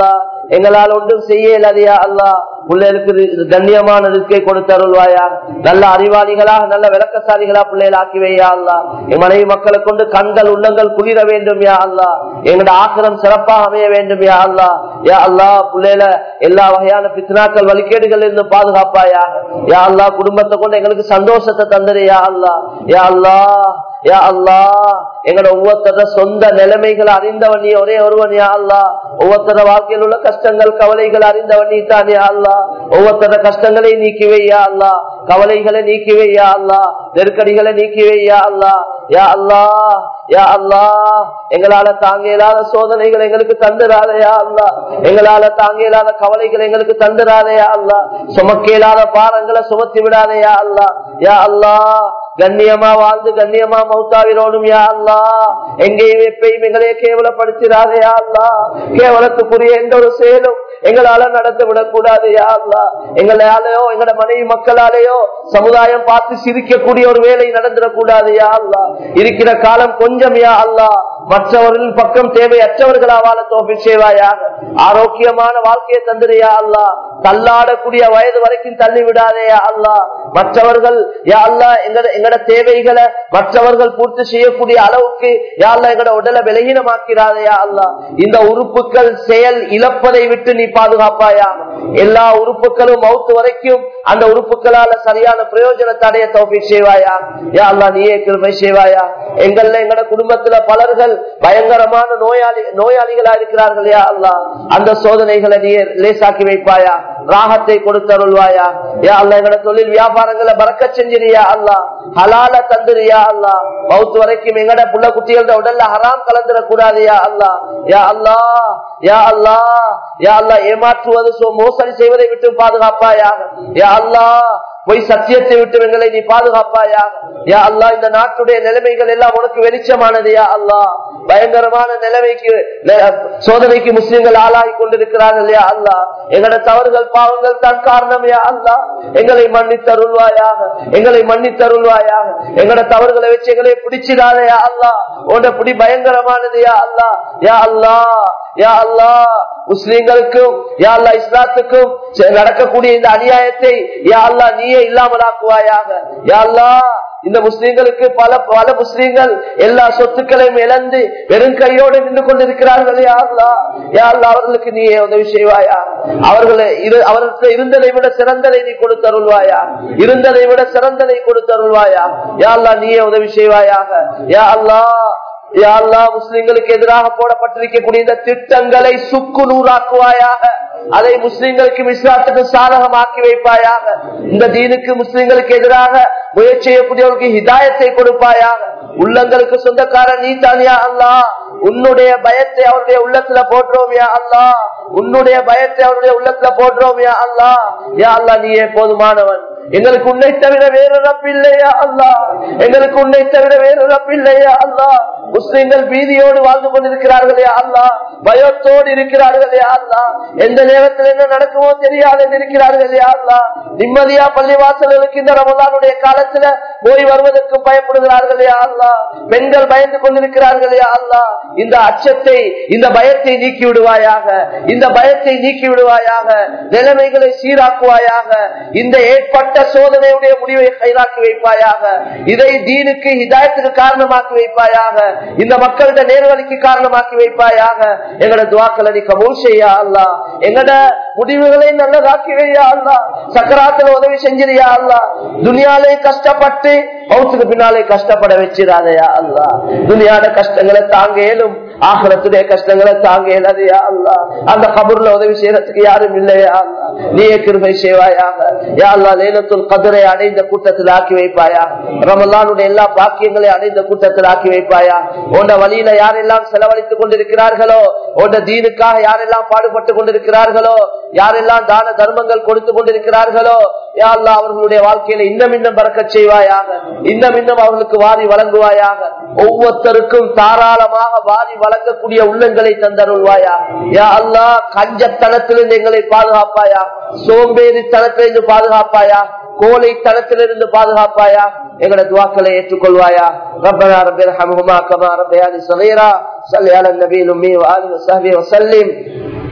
எங்களால் ஒன்றும் செய்யலதையா அல்லா பிள்ளைகளுக்கு கண்ணியமான ரிஸ்கை கொடுத்தருள்வாயா நல்ல அறிவாளிகளாக நல்ல விளக்கசாலிகளா பிள்ளைகள் ஆக்கி வையா அல்லா என் மனைவி மக்களை கொண்டு கண்கள் உள்ளங்கள் குளிர வேண்டும் யா அல்லா எங்களோட ஆசிரம் சிறப்பாக அமைய வேண்டும் யா அல்லா யா அல்லா பிள்ளைல எல்லா வகையான பித்னாக்கள் வழிகேடுகள் இருந்து பாதுகாப்பாயா யா அல்லா குடும்பத்தை கொண்டு எங்களுக்கு சந்தோஷத்தை தந்துரு யா அல்லா யா அல்லா யா அல்லா எங்களோட ஒவ்வொருத்தர சொந்த நிலைமைகள் அறிந்தவன் நீ ஒரே ஒருவன் யா அல்லா ஒவ்வொருத்தர வாழ்க்கையில் உள்ள கஷ்டங்கள் கவலைகள் அறிந்தவன் நீ தான் யா அல்லா ஒவ்வொருத்தர கஷ்டங்களை நீக்கி வையா அல்லா கவலைகளை நீக்கி வையா அல்லா நெருக்கடிகளை நீக்கி வையா அல்லா யா அல்லா யா அல்லா எங்களால தாங்க இயலாத சோதனைகள் எங்களுக்கு தந்துடாதையா அல்லா எங்களால தாங்க இயலாத கவலைகள் எங்களுக்கு தந்துடாதையா அல்லா சுமக்க இயலாத பாரங்களை சுமத்தி விடாதையா அல்லா யா அல்லா கண்ணியமா வாழ்ந்து கண்ணியமா மௌத்தாவிரோடும் யா அல்லா எங்கேயும் எப்பயும் எங்களையே கேவலப்படுத்திடாதையா அல்லா கேவலத்துக்குரிய எந்த ஒரு செயலும் எங்களால நடந்து விடக்கூடாது யா அல்லா எங்களாலேயோ எங்களோட மனைவி மக்களாலேயோ சமுதாயம் பார்த்து சிரிக்கக்கூடிய ஒரு வேலை நடந்துடக்கூடாது யா அல்லா இருக்கிற காலம் கொஞ்சம் யா அல்லா மற்றவர்களின் பக்கம் தேவையற்றவர்களா வாழ தோப்பி செய்வாயாக ஆரோக்கியமான வாழ்க்கையை தந்துடையா அல்லா தள்ளாடக்கூடிய வயது வரைக்கும் தள்ளி விடாதேயா அல்லா மற்றவர்கள் யா அல்லா எங்கட எங்கட தேவைகளை மற்றவர்கள் பூர்த்தி செய்யக்கூடிய அளவுக்கு யா அல்லா எங்கட உடலை விலகீனமாக்கிறாதையா அல்லா இந்த உறுப்புகள் செயல் இழப்பதை விட்டு நீ பாதுகாப்பாயா எல்லா உறுப்புகளும் மவுத்து வரைக்கும் அந்த உறுப்புகளால சரியான பிரயோஜனத்தை அடைய தோப்பி செய்வாயா யா அல்லா நீயே கிருமை செய்வாயா எங்கள்ல எங்கட குடும்பத்துல பலர்கள் பயங்கரமான நோயாளி நோயாளிகளா இருக்கிறார்கள் யா அல்லா அந்த சோதனைகளை நீ லேசாக்கி வைப்பாயா ராகத்தை கொடுத்தருள்வாயா யா அல்லா எங்கட தொழில் வியாபாரங்களை பறக்க செஞ்சிரியா அல்லா ஹலால தந்துரியா அல்லா மவுத்து வரைக்கும் எங்கட புள்ள குட்டிகளோட உடல்ல ஹராம் கலந்துடக்கூடாது யா அல்லா யா அல்லா யா அல்லா யா அல்லா ஏமாற்றுவது சோ- மோசடி செய்வதை விட்டு பாதுகாப்பாயா யா அல்லா பொய் சத்தியத்தை விட்டு எங்களை நீ பாதுகாப்பாயா யா அல்லா இந்த நாட்டுடைய நிலைமைகள் எல்லாம் உனக்கு வெளிச்சமானது யா அல்லா பயங்கரமான நிலைமைக்கு நெ- சோதனைக்கு முஸ்லிம்கள் ஆளாகி கொண்டிருக்கிறார்கள் யா அல்லா எங்களோட தவறுகள் பாவங்கள் தான் காரணம் யா அல்லா எங்களை மன்னித்தருள்வாயாக எங்களை மன்னித்தருள்வாயாக எங்களோட தவறுகளை வச்சு எங்களை பிடிச்சிடாத யா அல்லா உன்னோட பிடி பயங்கரமானது யா அல்லா யா அல்லா யா அல்லா முஸ்லிம்களுக்கும் யா அல்லா இஸ்லாத்துக்கும் ச- நடக்கக்கூடிய இந்த அநியாயத்தை யா அல்லா நீயே இல்லாமலாக்குவாயாக யா அல்லா இந்த முஸ்லிம்களுக்கு பல பல முஸ்லிம்கள் எல்லா சொத்துக்களையும் இழந்து வெறும் கையோடு நின்று கொண்டிருக்கிறார்கள் யா அல்லா யா அல்லா அவர்களுக்கு நீயே உதவி செய்வாயா அவர்களை இரு- அவர்களுக்கு இருந்ததை விட சிறந்ததை நீ கொடுத்தருள்வாயா இருந்ததை விட சிறந்ததை கொடுத்தருள்வாயா யா அல்லா நீயே உதவி செய்வாயாக யா அல்லா யா அல்லா முஸ்லிம்களுக்கு எதிராக போடப்பட்டிருக்கக்கூடிய இந்த திட்டங்களை சுக்கு நூறாக்குவாயாக அதை முஸ்லிம்களுக்கு இஸ்லாத்துக்கு சாதகமாக்கி வைப்பாயாக இந்த தீனுக்கு முஸ்லிம்களுக்கு எதிராக முயற்சி செய்யக்கூடியவர்களுக்கு ஹிதாயத்தை கொடுப்பாயாக உள்ளங்களுக்கு சொந்தக்கார நீ தானியா அல்லா உன்னுடைய பயத்தை அவருடைய உள்ளத்துல போடுறோம் யா அல்லா உன்னுடைய பயத்தை அவருடைய உள்ளத்துல போடுறோம் யா அல்லா யா அல்லா நீயே போதுமானவன் எங்களுக்கு உன்னை தவிர வேறு ரப்பில்லையா அல்லா எங்களுக்கு உன்னை தவிர வேறு ரப்பில்லையா அல்லா முஸ்லிம்கள் பீதியோடு வாழ்ந்து கொண்டிருக்கிறார்கள் யா அல்லா பயத்தோடு இருக்கிறார்கள் யா அல்லா எந்த நேரத்தில் என்ன நடக்குமோ தெரியாது இருக்கிறார்கள் யா அல்லா நிம்மதியா பள்ளிவாசல்களுக்கு இந்த ரமலானுடைய காலத்துல போய் வருவதற்கு பயப்படுகிறார்கள் யா அல்லா பெண்கள் பயந்து கொண்டிருக்கிறார்கள் யா அல்லா இந்த அச்சத்தை இந்த பயத்தை நீக்கி விடுவாயாக இந்த பயத்தை நீக்கி விடுவாயாக நிலைமைகளை சீராக்குவாயாக இந்த ஏற்பட்ட சோதனையுடைய முடிவை கைதாக்கி வைப்பாயாக இதை தீனுக்கு ஹிதாயத்துக்கு காரணமாக்கி வைப்பாயாக இந்த மக்களிட நேர்வழிக்கு காரணமாக்கி வைப்பாயாக எங்கட துவாக்களை நீ கபூல் செய்யா அல்லா எங்கட முடிவுகளை நல்லதாக்கி வையா அல்லா சக்கராத்துல உதவி செஞ்சிரியா அல்லா துனியாலே கஷ்டப்பட்டு மௌத்துக்கு பின்னாலே கஷ்டப்பட வச்சிடாதயா அல்லா துனியாட கஷ்டங்களை தாங்க இயலும் ஆகலத்துடைய கஷ்டங்களை தாங்க இயலாதையா அல்லா அந்த கபூர்ல உதவி செய்யறதுக்கு யாரும் இல்லையா அல்லா நீயே கிருபை செய்வாயாக யா அல்லா லேலத்துல் கதிரை அடைந்த கூட்டத்தில் ஆக்கி வைப்பாயா ரமலானுடைய எல்லா பாக்கியங்களையும் அடைந்த கூட்டத்தில் ஆக்கி வைப்பாயா உன்ன வழியில யாரெல்லாம் செலவழித்துக் கொண்டிருக்கிறார்களோ உன்ன தீனுக்காக யாரெல்லாம் பாடுபட்டு கொண்டிருக்கிறார்களோ யாரெல்லாம் தான தர்மங்கள் கொடுத்து கொண்டிருக்கிறார்களோ யா அல்லா அவர்களுடைய வாழ்க்கையில இன்னும் இன்னும் பறக்க செய்வாயாக இன்னும் இன்னும் அவர்களுக்கு வாரி வழங்குவாயாக ஒவ்வொருத்தருக்கும் தாராளமாக வாரி வழங்கக்கூடிய உள்ளங்களை தந்தருள்வாயா யா அல்லா கஞ்சத்தனத்திலிருந்து எங்களை பாதுகாப்பாயா சோம்பேறித்தனத்திலிருந்து பாதுகாப்பாயா கோலை தனத்திலிருந்து பாதுகாப்பாயா எங்களோட துவாக்களை ஏற்றுக்கொள்வாயா ربنا رب ارحمهما كما ربياني صغيرا صل على النبي الامي واله وصحبه وسلم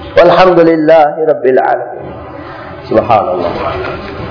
والحمد لله رب العالمين سبحان الله